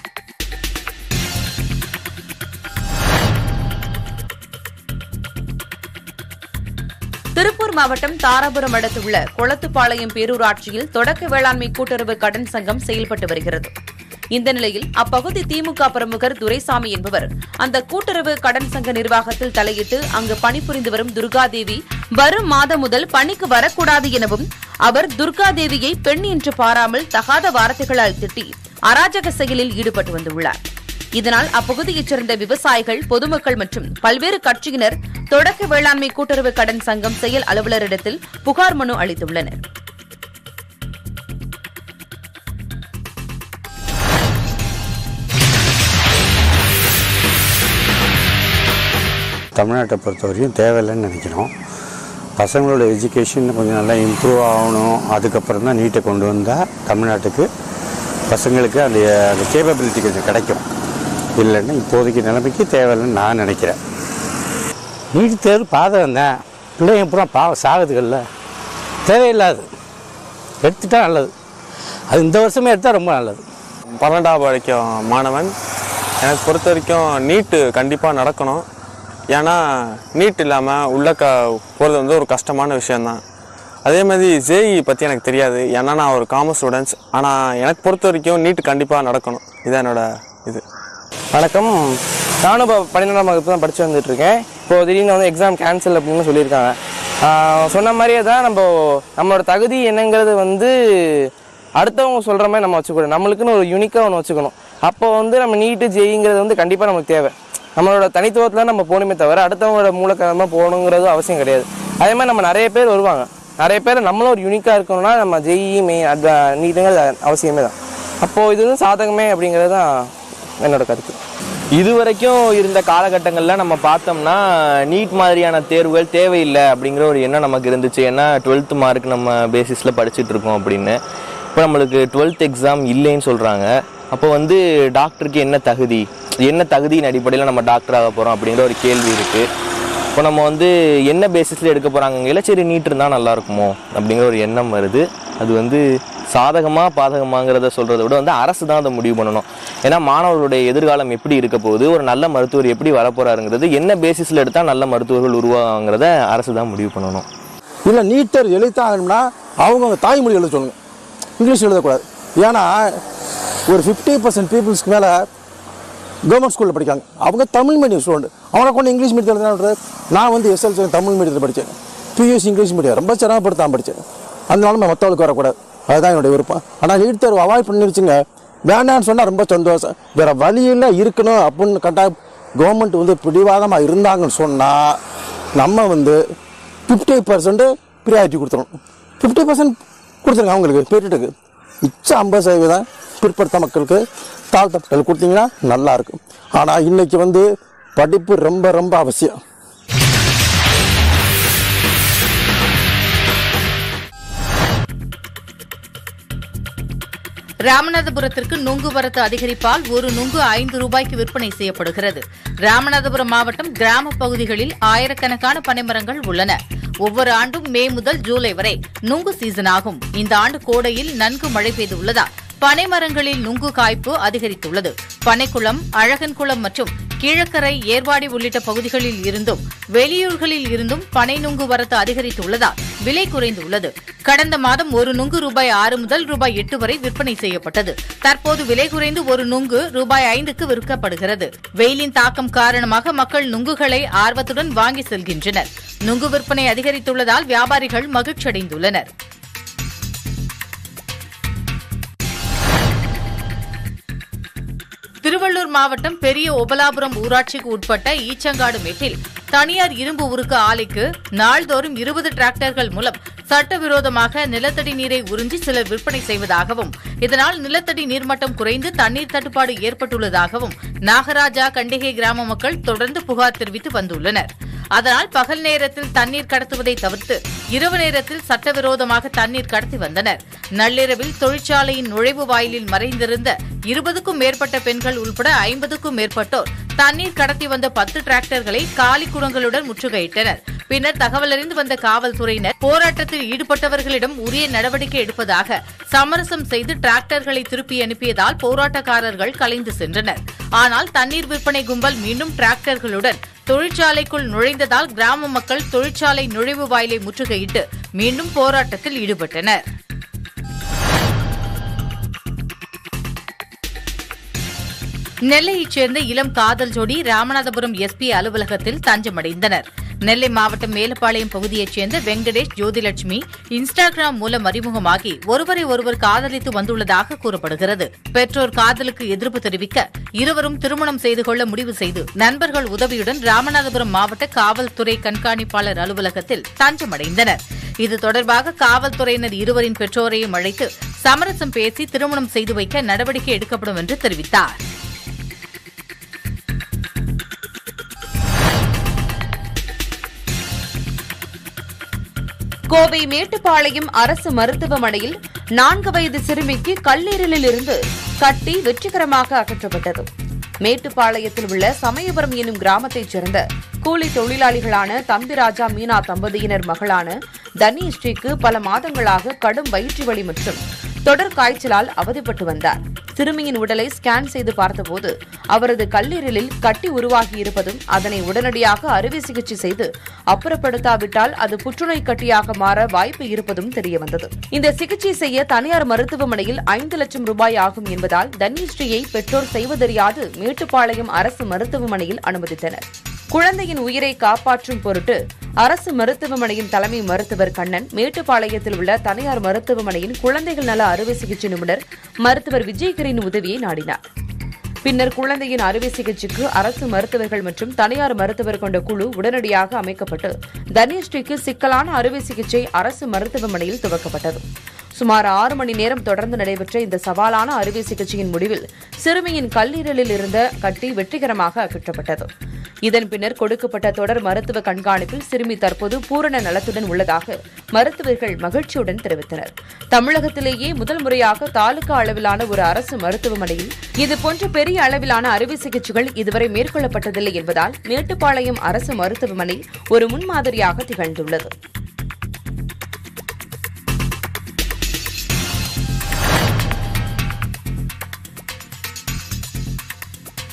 திருப்பூர் மாவட்டம் தாராபுரம் அடுத்துள்ள கொளத்துப்பாளையம் பேரூராட்சியில் தொடக்க வேளாண்மை கூட்டுறவு கடன் சங்கம் செயல்பட்டு வருகிறது இந்த நிலையில் அப்பகுதி திமுக பிரமுகர் துரைசாமி என்பவர் அந்த கூட்டுறவு கடன் சங்க நிர்வாகத்தில் தலையிட்டு அங்கு பணிபுரிந்து வரும் துர்காதேவி வரும் மாதம் முதல் பணிக்கு வரக்கூடாது எனவும் அவர் துர்காதேவியை பெண் என்று பாராமல் தகாத வார்த்தைகளால் திட்டி அராஜக செயலில் ஈடுபட்டு வந்துள்ளார் இதனால் அப்பகுதியைச் சேர்ந்த விவசாயிகள் பொதுமக்கள் மற்றும் பல்வேறு கட்சியினர் தொடக்க வேளாண்மை கூட்டுறவு கடன் சங்கம் செயல் அலுவலரிடத்தில் புகார் மனு அளித்துள்ளனர் தமிழ்நாட்டை பொறுத்த வரைக்கும் தேவையில்லைன்னு நினைக்கிறோம் பசங்களோட எஜுகேஷன் கொஞ்சம் நல்லா இம்ப்ரூவ் ஆகணும் அதுக்கப்புறம் தான் நீட்டை கொண்டு வந்தால் தமிழ்நாட்டுக்கு பசங்களுக்கு அந்த அந்த கேப்பபிலிட்டி கொஞ்சம் கிடைக்கும் இல்லைன்னா இப்போதைக்கு நிலைமைக்கு தேவையில்லைன்னு நான் நினைக்கிறேன் நீட் தேர்வு பாதகம் தான் பிள்ளைங்க பூரா பாவம் சாகுதுகள்ல தேவையில்லாது எடுத்துட்டா நல்லது அது இந்த வருஷமே எடுத்தால் ரொம்ப நல்லது பன்னெண்டாவது படிக்கும் மாணவன் எனக்கு பொறுத்த வரைக்கும் நீட்டு கண்டிப்பாக நடக்கணும் ஏன்னா நீட் இல்லாமல் உள்ள க போகிறது வந்து ஒரு கஷ்டமான விஷயந்தான் அதே மாதிரி ஜேஇ பற்றி எனக்கு தெரியாது ஏன்னா நான் ஒரு காமர்ஸ் ஸ்டூடெண்ட்ஸ் ஆனால் எனக்கு பொறுத்த வரைக்கும் நீட் கண்டிப்பாக நடக்கணும் இதுதான் என்னோட இது வணக்கம் நானும் இப்போ பன்னிரெண்டாம் வகுப்பு தான் படித்து வந்துட்டு இருக்கேன் இப்போ திடீர்னு வந்து எக்ஸாம் கேன்சல் அப்படின்னு சொல்லியிருக்காங்க ஆஹ் சொன்ன மாதிரியே தான் நம்ம நம்மளோட தகுதி என்னங்கிறது வந்து அடுத்தவங்க சொல்கிற மாதிரி நம்ம வச்சுக்கூடாது நம்மளுக்குன்னு ஒரு யூனிக்காக ஒன்று வச்சுக்கணும் அப்போ வந்து நம்ம நீட்டு ஜெயிங்கிறது வந்து கண்டிப்பாக நமக்கு தேவை நம்மளோட தனித்துவத்தில் நம்ம போகணுமே தவிர அடுத்தவங்களோட மூலக்காரமாக போகணுங்கிறது அவசியம் கிடையாது அதே மாதிரி நம்ம நிறைய பேர் வருவாங்க நிறைய பேர் நம்மளும் ஒரு யூனிக்காக இருக்கணும்னா நம்ம ஜெய் மெயின் அது நீட்டுங்கிறது அவசியமே தான் அப்போது இது வந்து சாதகமே அப்படிங்கிறது தான் என்னோட கருத்து இது வரைக்கும் இருந்த காலகட்டங்களில் நம்ம பார்த்தோம்னா நீட் மாதிரியான தேர்வுகள் தேவையில்லை அப்படிங்கிற ஒரு எண்ணம் நமக்கு இருந்துச்சு ஏன்னா டுவெல்த் மார்க் நம்ம பேசிஸில் படிச்சுட்டு இருக்கோம் அப்படின்னு இப்போ நம்மளுக்கு டுவெல்த் எக்ஸாம் இல்லைன்னு சொல்கிறாங்க அப்போ வந்து டாக்டருக்கு என்ன தகுதி என்ன தகுதியின் அடிப்படையில் நம்ம டாக்டர் ஆக போகிறோம் அப்படிங்கிற ஒரு கேள்வி இருக்குது இப்போ நம்ம வந்து என்ன பேசிஸில் எடுக்க போகிறாங்க சரி நீட் இருந்தால் நல்லா இருக்குமோ அப்படிங்கிற ஒரு எண்ணம் வருது அது வந்து சாதகமா பாதகமாங்கிறத சொல்றதை விட வந்து அரசு தான் அதை முடிவு பண்ணணும் ஏன்னா மாணவர்களுடைய எதிர்காலம் எப்படி இருக்க போகுது ஒரு நல்ல மருத்துவர் எப்படி வரப்போறாருங்கிறது என்ன பேசிஸ்ல எடுத்தா நல்ல மருத்துவர்கள் உருவாங்கிறத அரசு தான் முடிவு பண்ணணும் இல்லை நீட்டர் எழுத்தாகணும்னா அவங்க தாய்மொழி எழுத சொல்லணும் இங்கிலீஷ் எழுதக்கூடாது ஏன்னா ஒரு ஃபிஃப்டி பர்சன்ட் பீப்புள்ஸ்க்கு மேலே கவர்மெண்ட் ஸ்கூலில் படிக்காங்க அவங்க தமிழ் மீடியம் ஸ்டூடெண்ட் அவனை கொண்டு இங்கிலீஷ் மீடியத்தில் என்ன நான் வந்து எஸ்எல்சி தமிழ் மீடியத்தில் படித்தேன் பியூசி இங்கிலீஷ் மீடியம் ரொம்ப சிரமப்பட்டு தான் படித்தேன் அதனால நம்ம மற்றவங்களுக்கு வரக்கூடாது அதுதான் என்னுடைய விருப்பம் ஆனால் நீட் தேர்வு அவாய்ட் பண்ணிருச்சுங்க வேண்டாம்னு சொன்னால் ரொம்ப சந்தோஷம் வேறு வழியில் இருக்கணும் அப்படின்னு கரெக்டாக கவர்மெண்ட் வந்து பிடிவாதமாக இருந்தாங்கன்னு சொன்னால் நம்ம வந்து ஃபிஃப்டி பர்சன்ட் ப்ரியாரிட்டி கொடுத்துரும் ஃபிஃப்டி பர்சன்ட் கொடுத்துருங்க அவங்களுக்கு பீரியடுக்கு மிச்சம் ஐம்பது சதவீதம் பிற்படுத்த மக்களுக்கு தாழ்த்தப்பட்டல் கொடுத்தீங்கன்னா நல்லா இருக்கும் ஆனால் இன்னைக்கு வந்து படிப்பு ரொம்ப ரொம்ப அவசியம் ராமநாதபுரத்திற்கு நுங்கு வரத்து அதிகரிப்பால் ஒரு நுங்கு ஐந்து ரூபாய்க்கு விற்பனை செய்யப்படுகிறது ராமநாதபுரம் மாவட்டம் கிராம பகுதிகளில் ஆயிரக்கணக்கான பனைமரங்கள் உள்ளன ஒவ்வொரு ஆண்டும் மே முதல் ஜூலை வரை நுங்கு சீசன் ஆகும் இந்த ஆண்டு கோடையில் நன்கு மழை பெய்துள்ளதால் பனைமரங்களில் நுங்கு காய்ப்பு அதிகரித்துள்ளது பனைக்குளம் அழகன்குளம் மற்றும் கீழக்கரை ஏர்வாடி உள்ளிட்ட பகுதிகளில் இருந்தும் வெளியூர்களில் இருந்தும் பனை நுங்கு வரத்து அதிகரித்துள்ளதால் விலை குறைந்துள்ளது கடந்த மாதம் ஒரு நுங்கு ரூபாய் ஆறு முதல் ரூபாய் எட்டு வரை விற்பனை செய்யப்பட்டது தற்போது விலை குறைந்து ஒரு நுங்கு ரூபாய் ஐந்துக்கு விற்கப்படுகிறது வெயிலின் தாக்கம் காரணமாக மக்கள் நுங்குகளை ஆர்வத்துடன் வாங்கி செல்கின்றனர் நுங்கு விற்பனை அதிகரித்துள்ளதால் வியாபாரிகள் மகிழ்ச்சியடைந்துள்ளனர் திருவள்ளூர் மாவட்டம் பெரிய ஒபலாபுரம் ஊராட்சிக்கு உட்பட்ட ஈச்சங்காடு மேட்டில் தனியார் இரும்பு உருக்கு ஆலைக்கு நாள்தோறும் இருபது டிராக்டர்கள் மூலம் சட்டவிரோதமாக நிலத்தடி நீரை உறிஞ்சி சிலர் விற்பனை செய்வதாகவும் இதனால் நிலத்தடி நீர்மட்டம் குறைந்து தண்ணீர் தட்டுப்பாடு ஏற்பட்டுள்ளதாகவும் நாகராஜா கண்டிகை கிராம மக்கள் தொடர்ந்து புகார் தெரிவித்து வந்துள்ளனர் அதனால் பகல் நேரத்தில் தண்ணீர் கடத்துவதை தவிர்த்து இரவு நேரத்தில் சட்டவிரோதமாக தண்ணீர் கடத்தி வந்தனர் நள்ளிரவில் தொழிற்சாலையின் நுழைவு வாயிலில் மறைந்திருந்த இருபதுக்கும் மேற்பட்ட பெண்கள் உள்பட ஐம்பதுக்கும் மேற்பட்டோர் தண்ணீர் கடத்தி வந்த பத்து டிராக்டர்களை காலி குடங்களுடன் முற்றுகையிட்டனர் பின்னர் தகவல் அறிந்து வந்த காவல்துறையினர் போராட்டத்தில் ஈடுபட்டவர்களிடம் உரிய நடவடிக்கை எடுப்பதாக சமரசம் செய்து டிராக்டர்களை திருப்பி அனுப்பியதால் போராட்டக்காரர்கள் கலைந்து சென்றனர் ஆனால் தண்ணீர் விற்பனை கும்பல் மீண்டும் டிராக்டர்களுடன் தொழிற்சாலைக்குள் நுழைந்ததால் கிராம மக்கள் தொழிற்சாலை நுழைவு வாயிலை முற்றுகையிட்டு மீண்டும் போராட்டத்தில் ஈடுபட்டனர் நெல்லையைச் சேர்ந்த இளம் காதல் ஜோடி ராமநாதபுரம் எஸ்பி அலுவலகத்தில் தஞ்சமடைந்தனர் நெல்லை மாவட்டம் மேலப்பாளையம் பகுதியைச் சேர்ந்த வெங்கடேஷ் ஜோதிலட்சுமி இன்ஸ்டாகிராம் மூலம் அறிமுகமாகி ஒருவரை ஒருவர் காதலித்து வந்துள்ளதாக கூறப்படுகிறது பெற்றோர் காதலுக்கு எதிர்ப்பு தெரிவிக்க இருவரும் திருமணம் செய்து கொள்ள முடிவு செய்து நண்பர்கள் உதவியுடன் ராமநாதபுரம் மாவட்ட காவல்துறை கண்காணிப்பாளர் அலுவலகத்தில் தஞ்சமடைந்தனர் இது தொடர்பாக காவல்துறையினர் இருவரின் பெற்றோரையும் அழைத்து சமரசம் பேசி திருமணம் செய்து வைக்க நடவடிக்கை எடுக்கப்படும் என்று தெரிவித்தார் கோவை மேட்டுப்பாளையம் அரசு மருத்துவமனையில் நான்கு வயது சிறுமிக்கு கல்லீரலில் இருந்து கட்டி வெற்றிகரமாக அகற்றப்பட்டது மேட்டுப்பாளையத்தில் உள்ள சமயபுரம் எனும் கிராமத்தைச் சேர்ந்த கூலி தொழிலாளிகளான தம்பிராஜா மீனா தம்பதியினர் மகளான தனிஸ்ரீக்கு பல மாதங்களாக கடும் வயிற்று வலி மற்றும் தொடர் காய்ச்சலால் அவதிப்பட்டு வந்தார் சிறுமியின் உடலை ஸ்கேன் செய்து பார்த்தபோது அவரது கல்லீரலில் கட்டி உருவாகி இருப்பதும் அதனை உடனடியாக அறுவை சிகிச்சை செய்து அப்புறப்படுத்தாவிட்டால் அது புற்றுநோய் கட்டியாக மாற வாய்ப்பு இருப்பதும் தெரியவந்தது இந்த சிகிச்சை செய்ய தனியார் மருத்துவமனையில் ஐந்து லட்சம் ரூபாய் ஆகும் என்பதால் தன்யஸ்ரீயை பெற்றோர் செய்வதறியாது மேட்டுப்பாளையம் அரசு மருத்துவமனையில் அனுமதித்தனர் குழந்தையின் உயிரை காப்பாற்றும் பொருட்டு அரசு மருத்துவமனையின் தலைமை மருத்துவர் கண்ணன் மேட்டுப்பாளையத்தில் உள்ள தனியார் மருத்துவமனையின் குழந்தைகள் நல அறுவை சிகிச்சை நிபுணர் மருத்துவர் விஜயகிரியின் உதவியை நாடினார் பின்னர் குழந்தையின் அறுவை சிகிச்சைக்கு அரசு மருத்துவர்கள் மற்றும் தனியார் மருத்துவர் கொண்ட குழு உடனடியாக அமைக்கப்பட்டு தன்யஸ்ரீக்கு சிக்கலான அறுவை சிகிச்சை அரசு மருத்துவமனையில் துவக்கப்பட்டது சுமார் ஆறு மணி நேரம் தொடர்ந்து நடைபெற்ற இந்த சவாலான அறுவை சிகிச்சையின் முடிவில் சிறுமியின் கல்லீரலில் இருந்த கட்டி வெற்றிகரமாக அகற்றப்பட்டது இதன் பின்னர் கொடுக்கப்பட்ட தொடர் மருத்துவ கண்காணிப்பில் சிறுமி தற்போது பூரண நலத்துடன் உள்ளதாக மருத்துவர்கள் மகிழ்ச்சியுடன் தெரிவித்தனர் தமிழகத்திலேயே முதல் முறையாக தாலுகா அளவிலான ஒரு அரசு மருத்துவமனையில் இதுபோன்ற பெரிய அளவிலான அறுவை சிகிச்சைகள் இதுவரை மேற்கொள்ளப்பட்டதில்லை என்பதால் மேட்டுப்பாளையம் அரசு மருத்துவமனை ஒரு முன்மாதிரியாக திகழ்ந்துள்ளது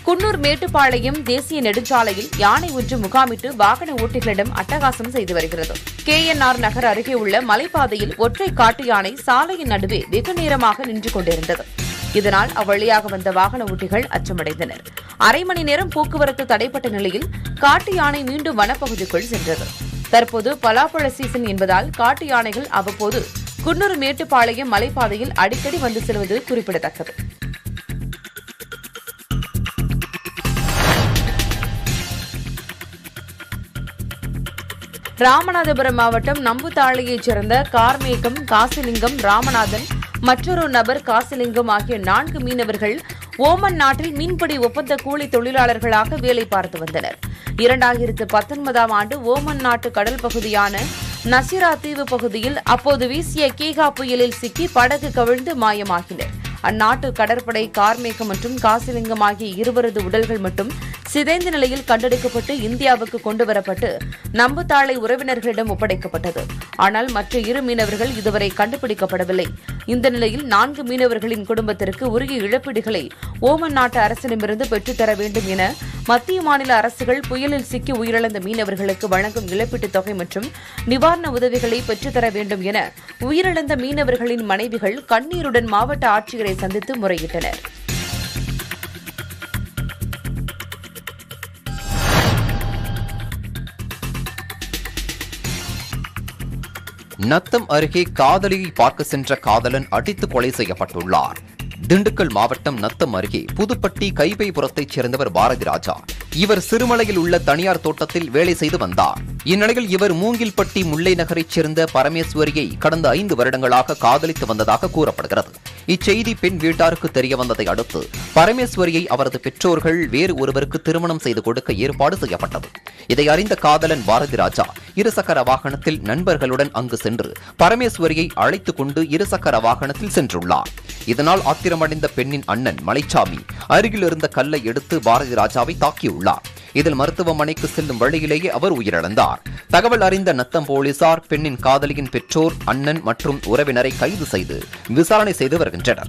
குன்னூர் மேட்டுப்பாளையம் தேசிய நெடுஞ்சாலையில் யானை ஒன்று முகாமிட்டு வாகன ஓட்டிகளிடம் அட்டகாசம் செய்து வருகிறது கேஎன்ஆர் நகர் அருகே உள்ள மலைப்பாதையில் ஒற்றை காட்டு யானை சாலையின் நடுவே வெகு நேரமாக நின்று கொண்டிருந்தது இதனால் அவ்வழியாக வந்த வாகன ஓட்டிகள் அச்சமடைந்தனர் அரை மணி நேரம் போக்குவரத்து தடைப்பட்ட நிலையில் காட்டு யானை மீண்டும் வனப்பகுதிக்குள் சென்றது தற்போது பலாப்பழ சீசன் என்பதால் காட்டு யானைகள் அவ்வப்போது குன்னூர் மேட்டுப்பாளையம் மலைப்பாதையில் அடிக்கடி வந்து செல்வது குறிப்பிடத்தக்கது ராமநாதபுரம் மாவட்டம் நம்புத்தாளையைச் சேர்ந்த கார்மேகம் காசிலிங்கம் ராமநாதன் மற்றொரு நபர் காசிலிங்கம் ஆகிய நான்கு மீனவர்கள் ஓமன் நாட்டில் மீன்பிடி ஒப்பந்த கூலி தொழிலாளர்களாக வேலை பார்த்து வந்தனர் இரண்டாயிரத்து பத்தொன்பதாம் ஆண்டு ஓமன் நாட்டு கடல் பகுதியான நசிரா தீவு பகுதியில் அப்போது வீசிய கீகா புயலில் சிக்கி படகு கவிழ்ந்து மாயமாகினர் அந்நாட்டு கடற்படை கார்மேகம் மற்றும் காசிலிங்கம் ஆகிய இருவரது உடல்கள் மட்டும் சிதைந்த நிலையில் கண்டெடுக்கப்பட்டு இந்தியாவுக்கு கொண்டுவரப்பட்டு நம்புத்தாளை உறவினர்களிடம் ஒப்படைக்கப்பட்டது ஆனால் மற்ற இரு மீனவர்கள் இதுவரை கண்டுபிடிக்கப்படவில்லை இந்த நிலையில் நான்கு மீனவர்களின் குடும்பத்திற்கு உரிய இழப்பீடுகளை ஓமன் நாட்டு அரசிடமிருந்து பெற்றுத்தர வேண்டும் என மத்திய மாநில அரசுகள் புயலில் சிக்கி உயிரிழந்த மீனவர்களுக்கு வழங்கும் இழப்பீட்டுத் தொகை மற்றும் நிவாரண உதவிகளை பெற்றுத்தர வேண்டும் என உயிரிழந்த மீனவர்களின் மனைவிகள் கண்ணீருடன் மாவட்ட ஆட்சியரை சந்தித்து முறையிட்டனர் நத்தம் அருகே காதலியை பார்க்க சென்ற காதலன் அடித்து கொலை செய்யப்பட்டுள்ளார் திண்டுக்கல் மாவட்டம் நத்தம் அருகே புதுப்பட்டி கைபைபுரத்தைச் சேர்ந்தவர் பாரதி ராஜா இவர் சிறுமலையில் உள்ள தனியார் தோட்டத்தில் வேலை செய்து வந்தார் இந்நிலையில் இவர் மூங்கில்பட்டி முல்லை நகரைச் சேர்ந்த பரமேஸ்வரியை கடந்த ஐந்து வருடங்களாக காதலித்து வந்ததாக கூறப்படுகிறது இச்செய்தி பெண் வீட்டாருக்கு தெரிய வந்ததை அடுத்து பரமேஸ்வரியை அவரது பெற்றோர்கள் வேறு ஒருவருக்கு திருமணம் செய்து கொடுக்க ஏற்பாடு செய்யப்பட்டது இதை அறிந்த காதலன் பாரதி ராஜா இருசக்கர வாகனத்தில் நண்பர்களுடன் அங்கு சென்று பரமேஸ்வரியை அழைத்துக் கொண்டு இருசக்கர வாகனத்தில் சென்றுள்ளார் இதனால் ஆத்திரமடைந்த பெண்ணின் அண்ணன் மலைச்சாமி அருகில் இருந்த கல்லை எடுத்து பாரதி ராஜாவை தாக்கியுள்ளார் இதில் மருத்துவமனைக்கு செல்லும் வழியிலேயே அவர் உயிரிழந்தார் தகவல் அறிந்த நத்தம் போலீசார் பெண்ணின் காதலியின் பெற்றோர் அண்ணன் மற்றும் உறவினரை கைது செய்து விசாரணை செய்து வருகின்றனர்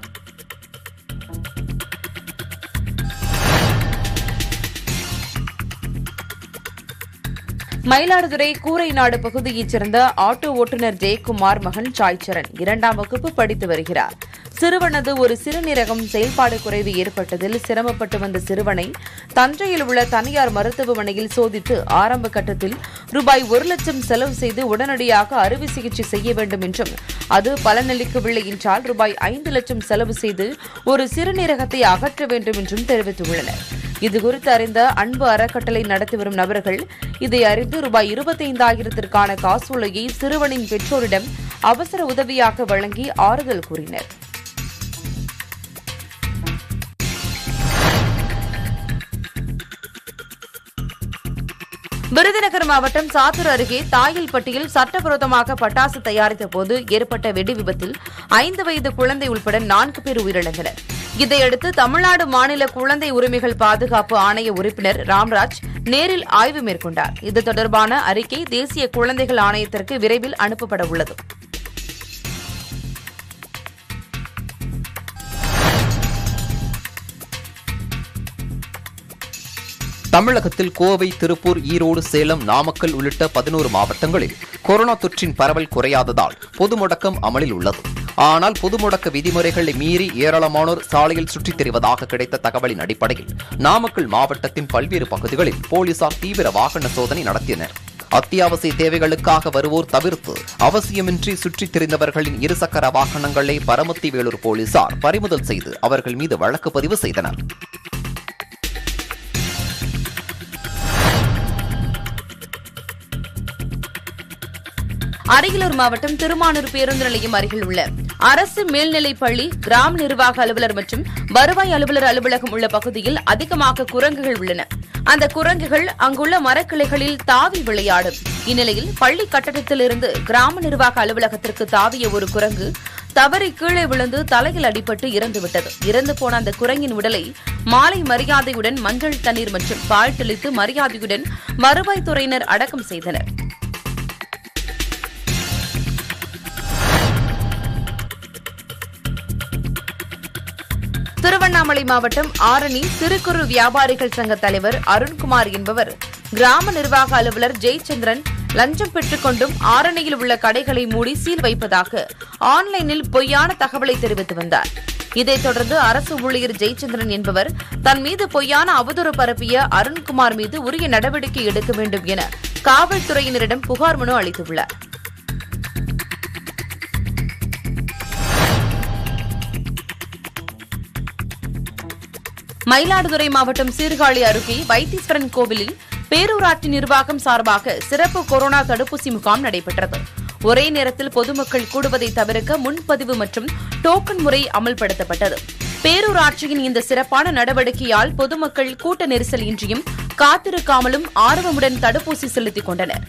மயிலாடுதுறை கூரைநாடு பகுதியைச் சேர்ந்த ஆட்டோ ஓட்டுநர் ஜெயக்குமார் மகன் சாய்ச்சரன் இரண்டாம் வகுப்பு படித்து வருகிறார் சிறுவனது ஒரு சிறுநீரகம் செயல்பாடு குறைவு ஏற்பட்டதில் சிரமப்பட்டு வந்த சிறுவனை தஞ்சையில் உள்ள தனியார் மருத்துவமனையில் சோதித்து ஆரம்ப கட்டத்தில் ரூபாய் ஒரு லட்சம் செலவு செய்து உடனடியாக அறுவை சிகிச்சை செய்ய வேண்டும் என்றும் அது பலனளிக்கவில்லை என்றால் ரூபாய் ஐந்து லட்சம் செலவு செய்து ஒரு சிறுநீரகத்தை அகற்ற வேண்டும் என்றும் தெரிவித்துள்ளனர் இதுகுறித்து அறிந்த அன்பு அறக்கட்டளை நடத்தி வரும் நபர்கள் இதை அறிந்து ரூபாய் இருபத்தைந்தாயிரத்திற்கான காசோலையை சிறுவனின் பெற்றோரிடம் அவசர உதவியாக வழங்கி ஆறுதல் கூறினர் விருதுநகர் மாவட்டம் சாத்தூர் அருகே தாயில்பட்டியில் சட்டவிரோதமாக பட்டாசு தயாரித்த போது ஏற்பட்ட வெடி விபத்தில் ஐந்து வயது குழந்தை உட்பட நான்கு பேர் உயிரிழந்தனர் இதையடுத்து தமிழ்நாடு மாநில குழந்தை உரிமைகள் பாதுகாப்பு ஆணைய உறுப்பினர் ராம்ராஜ் நேரில் ஆய்வு மேற்கொண்டார் இது தொடர்பான அறிக்கை தேசிய குழந்தைகள் ஆணையத்திற்கு விரைவில் அனுப்பப்பட உள்ளது தமிழகத்தில் கோவை திருப்பூர் ஈரோடு சேலம் நாமக்கல் உள்ளிட்ட பதினோரு மாவட்டங்களில் கொரோனா தொற்றின் பரவல் குறையாததால் பொது முடக்கம் அமலில் உள்ளது ஆனால் பொது முடக்க விதிமுறைகளை மீறி ஏராளமானோர் சாலையில் சுற்றித் திரிவதாக கிடைத்த தகவலின் அடிப்படையில் நாமக்கல் மாவட்டத்தின் பல்வேறு பகுதிகளில் போலீசார் தீவிர வாகன சோதனை நடத்தினர் அத்தியாவசிய தேவைகளுக்காக வருவோர் தவிர்த்து அவசியமின்றி சுற்றித் திரிந்தவர்களின் இருசக்கர வாகனங்களை பரமத்தி வேலூர் போலீசார் பறிமுதல் செய்து அவர்கள் மீது வழக்கு பதிவு செய்தனர் அரியலூர் மாவட்டம் திருமானூர் பேருந்து நிலையம் அருகில் உள்ள அரசு மேல்நிலைப் பள்ளி கிராம நிர்வாக அலுவலர் மற்றும் வருவாய் அலுவலர் அலுவலகம் உள்ள பகுதியில் அதிகமாக குரங்குகள் உள்ளன அந்த குரங்குகள் அங்குள்ள மரக்கிளைகளில் தாவி விளையாடும் இந்நிலையில் பள்ளி கட்டடத்திலிருந்து கிராம நிர்வாக அலுவலகத்திற்கு தாவிய ஒரு குரங்கு தவறி கீழே விழுந்து தலையில் அடிபட்டு இறந்துவிட்டது இறந்து போன அந்த குரங்கின் உடலை மாலை மரியாதையுடன் மஞ்சள் தண்ணீர் மற்றும் பால் தெளித்து மரியாதையுடன் வருவாய்த்துறையினர் அடக்கம் செய்தனர் திருவண்ணாமலை மாவட்டம் ஆரணி சிறு குறு வியாபாரிகள் சங்க தலைவர் அருண்குமார் என்பவர் கிராம நிர்வாக அலுவலர் ஜெயச்சந்திரன் லஞ்சம் பெற்றுக் கொண்டும் ஆரணியில் உள்ள கடைகளை மூடி சீல் வைப்பதாக ஆன்லைனில் பொய்யான தகவலை தெரிவித்து வந்தார் இதைத் தொடர்ந்து அரசு ஊழியர் ஜெயச்சந்திரன் என்பவர் தன் மீது பொய்யான அவதூறு பரப்பிய அருண்குமார் மீது உரிய நடவடிக்கை எடுக்க வேண்டும் என காவல்துறையினரிடம் புகார் மனு அளித்துள்ளார் மயிலாடுதுறை மாவட்டம் சீர்காழி அருகே வைத்தீஸ்வரன் கோவிலில் பேரூராட்சி நிர்வாகம் சார்பாக சிறப்பு கொரோனா தடுப்பூசி முகாம் நடைபெற்றது ஒரே நேரத்தில் பொதுமக்கள் கூடுவதை தவிர்க்க முன்பதிவு மற்றும் டோக்கன் முறை அமல்படுத்தப்பட்டது பேரூராட்சியின் இந்த சிறப்பான நடவடிக்கையால் பொதுமக்கள் கூட்ட நெரிசல் இன்றியும் காத்திருக்காமலும் ஆர்வமுடன் தடுப்பூசி செலுத்திக் கொண்டனர்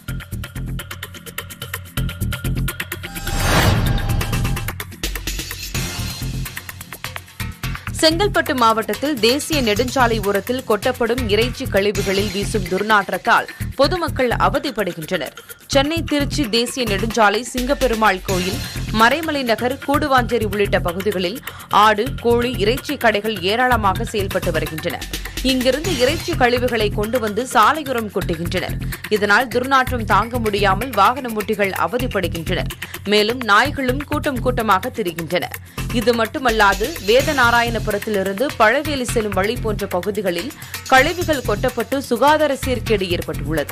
செங்கல்பட்டு மாவட்டத்தில் தேசிய நெடுஞ்சாலை ஓரத்தில் கொட்டப்படும் இறைச்சி கழிவுகளில் வீசும் துர்நாற்றத்தால் பொதுமக்கள் அவதிப்படுகின்றனர் சென்னை திருச்சி தேசிய நெடுஞ்சாலை சிங்கப்பெருமாள் கோயில் மறைமலை நகர் கூடுவாஞ்சேரி உள்ளிட்ட பகுதிகளில் ஆடு கோழி இறைச்சி கடைகள் ஏராளமாக செயல்பட்டு வருகின்றன இங்கிருந்து இறைச்சி கழிவுகளை கொண்டு வந்து சாலையோரம் கொட்டுகின்றனர் இதனால் துர்நாற்றம் தாங்க முடியாமல் வாகன ஓட்டிகள் அவதிப்படுகின்றனர் மேலும் நாய்களும் கூட்டம் கூட்டமாக திரிகின்றன இது மட்டுமல்லாது வேதநாராயணபுரத்திலிருந்து பழவேலி செல்லும் வழி போன்ற பகுதிகளில் கழிவுகள் கொட்டப்பட்டு சுகாதார சீர்கேடு ஏற்பட்டுள்ளது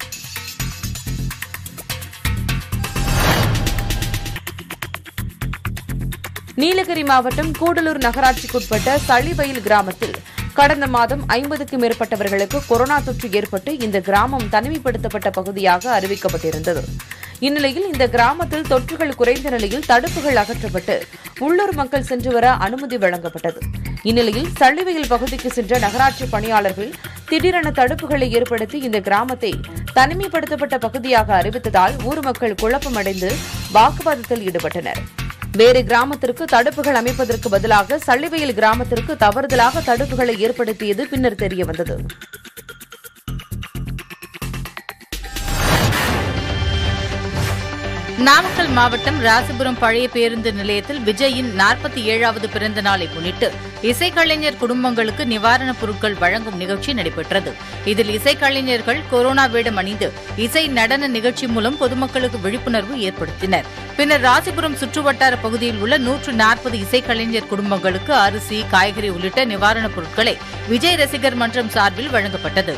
நீலகிரி மாவட்டம் கூடலூர் நகராட்சிக்குட்பட்ட சளிவயல் கிராமத்தில் கடந்த மாதம் ஐம்பதுக்கும் மேற்பட்டவர்களுக்கு கொரோனா தொற்று ஏற்பட்டு இந்த கிராமம் தனிமைப்படுத்தப்பட்ட பகுதியாக அறிவிக்கப்பட்டிருந்தது இந்நிலையில் இந்த கிராமத்தில் தொற்றுகள் குறைந்த நிலையில் தடுப்புகள் அகற்றப்பட்டு உள்ளூர் மக்கள் சென்று வர அனுமதி வழங்கப்பட்டது இந்நிலையில் சள்ளிவயல் பகுதிக்கு சென்ற நகராட்சி பணியாளர்கள் திடீரென தடுப்புகளை ஏற்படுத்தி இந்த கிராமத்தை தனிமைப்படுத்தப்பட்ட பகுதியாக அறிவித்ததால் ஊர் மக்கள் குழப்பமடைந்து வாக்குவாதத்தில் ஈடுபட்டனர் வேறு கிராமத்திற்கு தடுப்புகள் அமைப்பதற்கு பதிலாக சள்ளிவயல் கிராமத்திற்கு தவறுதலாக தடுப்புகளை ஏற்படுத்தியது பின்னர் தெரியவந்தது நாமக்கல் மாவட்டம் ராசிபுரம் பழைய பேருந்து நிலையத்தில் விஜயின் நாற்பத்தி ஏழாவது பிறந்த நாளை முன்னிட்டு இசைக்கலைஞர் குடும்பங்களுக்கு நிவாரணப் பொருட்கள் வழங்கும் நிகழ்ச்சி நடைபெற்றது இதில் இசைக்கலைஞர்கள் கொரோனா வேடம் அணிந்து இசை நடன நிகழ்ச்சி மூலம் பொதுமக்களுக்கு விழிப்புணர்வு ஏற்படுத்தினர் பின்னர் ராசிபுரம் சுற்றுவட்டார பகுதியில் உள்ள நூற்று நாற்பது இசைக்கலைஞர் குடும்பங்களுக்கு அரிசி காய்கறி உள்ளிட்ட நிவாரணப் பொருட்களை விஜய் ரசிகர் மன்றம் சார்பில் வழங்கப்பட்டது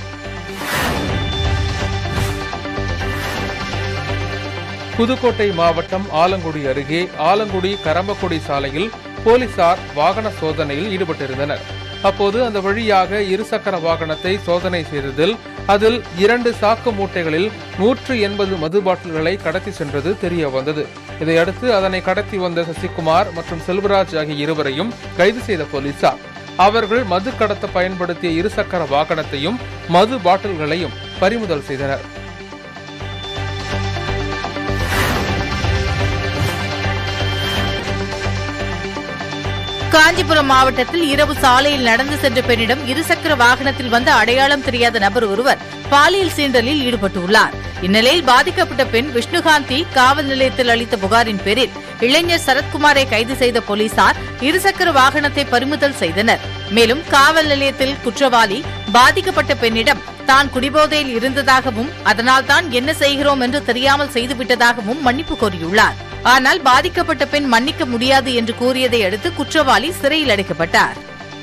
புதுக்கோட்டை மாவட்டம் ஆலங்குடி அருகே ஆலங்குடி கரம்பக்குடி சாலையில் போலீசார் வாகன சோதனையில் ஈடுபட்டிருந்தனர் அப்போது அந்த வழியாக இருசக்கர வாகனத்தை சோதனை செய்ததில் அதில் இரண்டு சாக்கு மூட்டைகளில் நூற்று எண்பது மது பாட்டில்களை கடத்தி சென்றது தெரிய வந்தது இதையடுத்து அதனை கடத்தி வந்த சசிகுமார் மற்றும் செல்வராஜ் ஆகிய இருவரையும் கைது செய்த போலீசார் அவர்கள் மது கடத்த பயன்படுத்திய இருசக்கர வாகனத்தையும் மது பாட்டில்களையும் பறிமுதல் செய்தனர் காஞ்சிபுரம் மாவட்டத்தில் இரவு சாலையில் நடந்து சென்ற பெண்ணிடம் இருசக்கர வாகனத்தில் வந்த அடையாளம் தெரியாத நபர் ஒருவர் பாலியல் சீண்டலில் ஈடுபட்டுள்ளார் இந்நிலையில் பாதிக்கப்பட்ட பெண் விஷ்ணுகாந்தி காவல் நிலையத்தில் அளித்த புகாரின் பேரில் இளைஞர் சரத்குமாரை கைது செய்த போலீசார் இருசக்கர வாகனத்தை பறிமுதல் செய்தனர் மேலும் காவல் நிலையத்தில் குற்றவாளி பாதிக்கப்பட்ட பெண்ணிடம் தான் குடிபோதையில் இருந்ததாகவும் அதனால் தான் என்ன செய்கிறோம் என்று தெரியாமல் செய்துவிட்டதாகவும் மன்னிப்பு கோரியுள்ளார் ஆனால் பாதிக்கப்பட்ட பெண் மன்னிக்க முடியாது என்று கூறியதை அடுத்து குற்றவாளி சிறையில் அடைக்கப்பட்டார்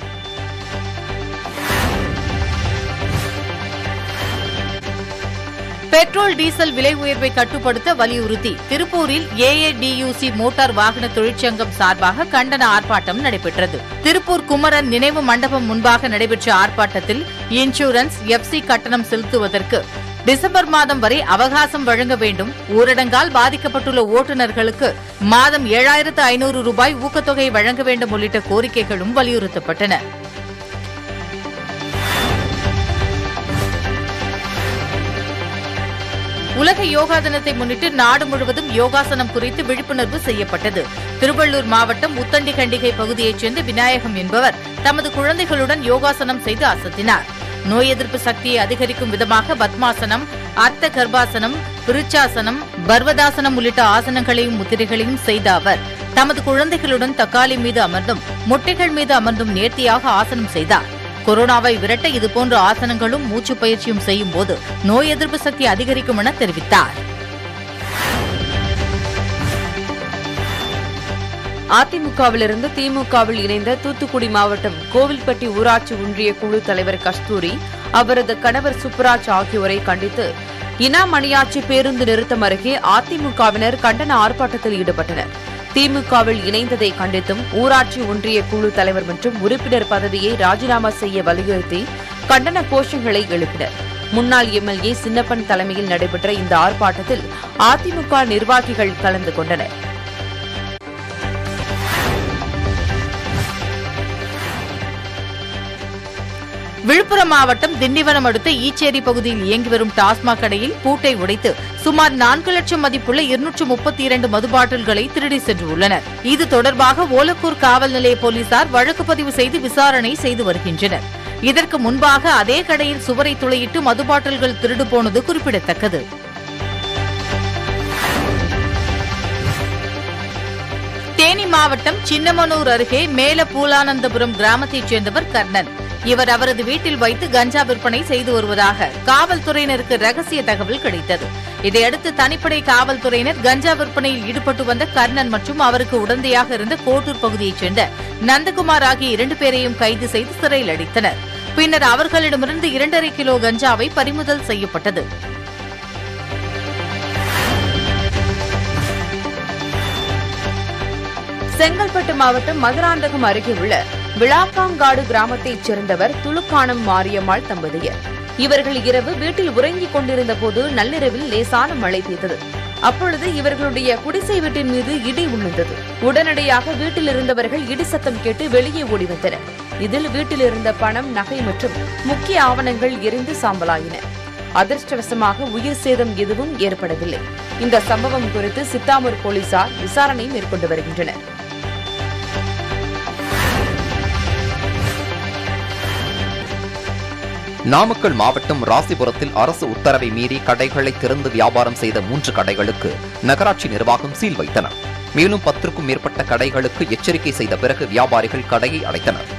பெட்ரோல் டீசல் விலை உயர்வை கட்டுப்படுத்த வலியுறுத்தி திருப்பூரில் ஏஏடியூசி மோட்டார் வாகன தொழிற்சங்கம் சார்பாக கண்டன ஆர்ப்பாட்டம் நடைபெற்றது திருப்பூர் குமரன் நினைவு மண்டபம் முன்பாக நடைபெற்ற ஆர்ப்பாட்டத்தில் இன்சூரன்ஸ் எஃப்சி கட்டணம் செலுத்துவதற்கு டிசம்பர் மாதம் வரை அவகாசம் வழங்க வேண்டும் ஊரடங்கால் பாதிக்கப்பட்டுள்ள ஓட்டுநர்களுக்கு மாதம் ஏழாயிரத்து ஐநூறு ரூபாய் ஊக்கத்தொகை வழங்க வேண்டும் உள்ளிட்ட கோரிக்கைகளும் வலியுறுத்தப்பட்டன உலக யோகா தினத்தை முன்னிட்டு நாடு முழுவதும் யோகாசனம் குறித்து விழிப்புணர்வு செய்யப்பட்டது திருவள்ளூர் மாவட்டம் உத்தண்டி கண்டிகை பகுதியைச் சேர்ந்த விநாயகம் என்பவர் தமது குழந்தைகளுடன் யோகாசனம் செய்து அசத்தினார் நோய் எதிர்ப்பு சக்தியை அதிகரிக்கும் விதமாக பத்மாசனம் அர்த்த கர்ப்பாசனம் விருச்சாசனம் பர்வதாசனம் உள்ளிட்ட ஆசனங்களையும் முத்திரைகளையும் செய்த அவர் தமது குழந்தைகளுடன் தக்காளி மீது அமர்ந்தும் முட்டைகள் மீது அமர்ந்தும் நேர்த்தியாக ஆசனம் செய்தார் கொரோனாவை விரட்ட இதுபோன்ற ஆசனங்களும் மூச்சு பயிற்சியும் செய்யும் போது நோய் எதிர்ப்பு சக்தி அதிகரிக்கும் என தெரிவித்தார் அதிமுகவிலிருந்து திமுகவில் இணைந்த தூத்துக்குடி மாவட்டம் கோவில்பட்டி ஊராட்சி ஒன்றிய குழு தலைவர் கஸ்தூரி அவரது கணவர் சுப்ராஜ் ஆகியோரை கண்டித்து இனாமணியாச்சி பேருந்து நிறுத்தம் அருகே அதிமுகவினர் கண்டன ஆர்ப்பாட்டத்தில் ஈடுபட்டனர் திமுகவில் இணைந்ததை கண்டித்தும் ஊராட்சி ஒன்றிய குழு தலைவர் மற்றும் உறுப்பினர் பதவியை ராஜினாமா செய்ய வலியுறுத்தி கண்டன கோஷங்களை எழுப்பினர் முன்னாள் எம்எல்ஏ சின்னப்பன் தலைமையில் நடைபெற்ற இந்த ஆர்ப்பாட்டத்தில் அதிமுக நிர்வாகிகள் கலந்து கொண்டனர் விழுப்புரம் மாவட்டம் திண்டிவனம் அடுத்த ஈச்சேரி பகுதியில் இயங்கி வரும் டாஸ்மாக் கடையில் பூட்டை உடைத்து சுமார் நான்கு லட்சம் மதிப்புள்ள இருநூற்று முப்பத்தி இரண்டு மது பாட்டில்களை திருடி சென்றுள்ளனர் இது தொடர்பாக ஓலக்கூர் காவல் நிலைய போலீசார் வழக்கு பதிவு செய்து விசாரணை செய்து வருகின்றனர் இதற்கு முன்பாக அதே கடையில் சுவரை துளையிட்டு மது பாட்டில்கள் திருடு போனது குறிப்பிடத்தக்கது தேனி மாவட்டம் சின்னமனூர் அருகே மேல பூலானந்தபுரம் கிராமத்தைச் சேர்ந்தவர் கர்ணன் இவர் அவரது வீட்டில் வைத்து கஞ்சா விற்பனை செய்து வருவதாக காவல்துறையினருக்கு ரகசிய தகவல் கிடைத்தது இதையடுத்து தனிப்படை காவல்துறையினர் கஞ்சா விற்பனையில் ஈடுபட்டு வந்த கர்ணன் மற்றும் அவருக்கு உடந்தையாக இருந்த கோட்டூர் பகுதியைச் சேர்ந்த நந்தகுமார் ஆகிய இரண்டு பேரையும் கைது செய்து சிறையில் அடைத்தனர் பின்னர் அவர்களிடமிருந்து இரண்டரை கிலோ கஞ்சாவை பறிமுதல் செய்யப்பட்டது செங்கல்பட்டு மாவட்டம் மதுராந்தகம் அருகே உள்ள விளாக்காங்காடு கிராமத்தைச் சேர்ந்தவர் துலுக்கானம் மாரியம்மாள் தம்பதியர் இவர்கள் இரவு வீட்டில் உறங்கிக் கொண்டிருந்த போது நள்ளிரவில் லேசான மழை பெய்தது அப்பொழுது இவர்களுடைய குடிசை வீட்டின் மீது இடி விழுந்தது உடனடியாக வீட்டில் இருந்தவர்கள் இடி சத்தம் கேட்டு வெளியே ஓடி வந்தனர் இதில் வீட்டில் இருந்த பணம் நகை மற்றும் முக்கிய ஆவணங்கள் எரிந்து சாம்பலாயின அதிர்ஷ்டவசமாக உயிர் சேதம் எதுவும் ஏற்படவில்லை இந்த சம்பவம் குறித்து சித்தாமூர் போலீசார் விசாரணை மேற்கொண்டு வருகின்றனர் நாமக்கல் மாவட்டம் ராசிபுரத்தில் அரசு உத்தரவை மீறி கடைகளை திறந்து வியாபாரம் செய்த மூன்று கடைகளுக்கு நகராட்சி நிர்வாகம் சீல் வைத்தனர் மேலும் பத்திற்கும் மேற்பட்ட கடைகளுக்கு எச்சரிக்கை செய்த பிறகு வியாபாரிகள் கடையை அடைத்தனர்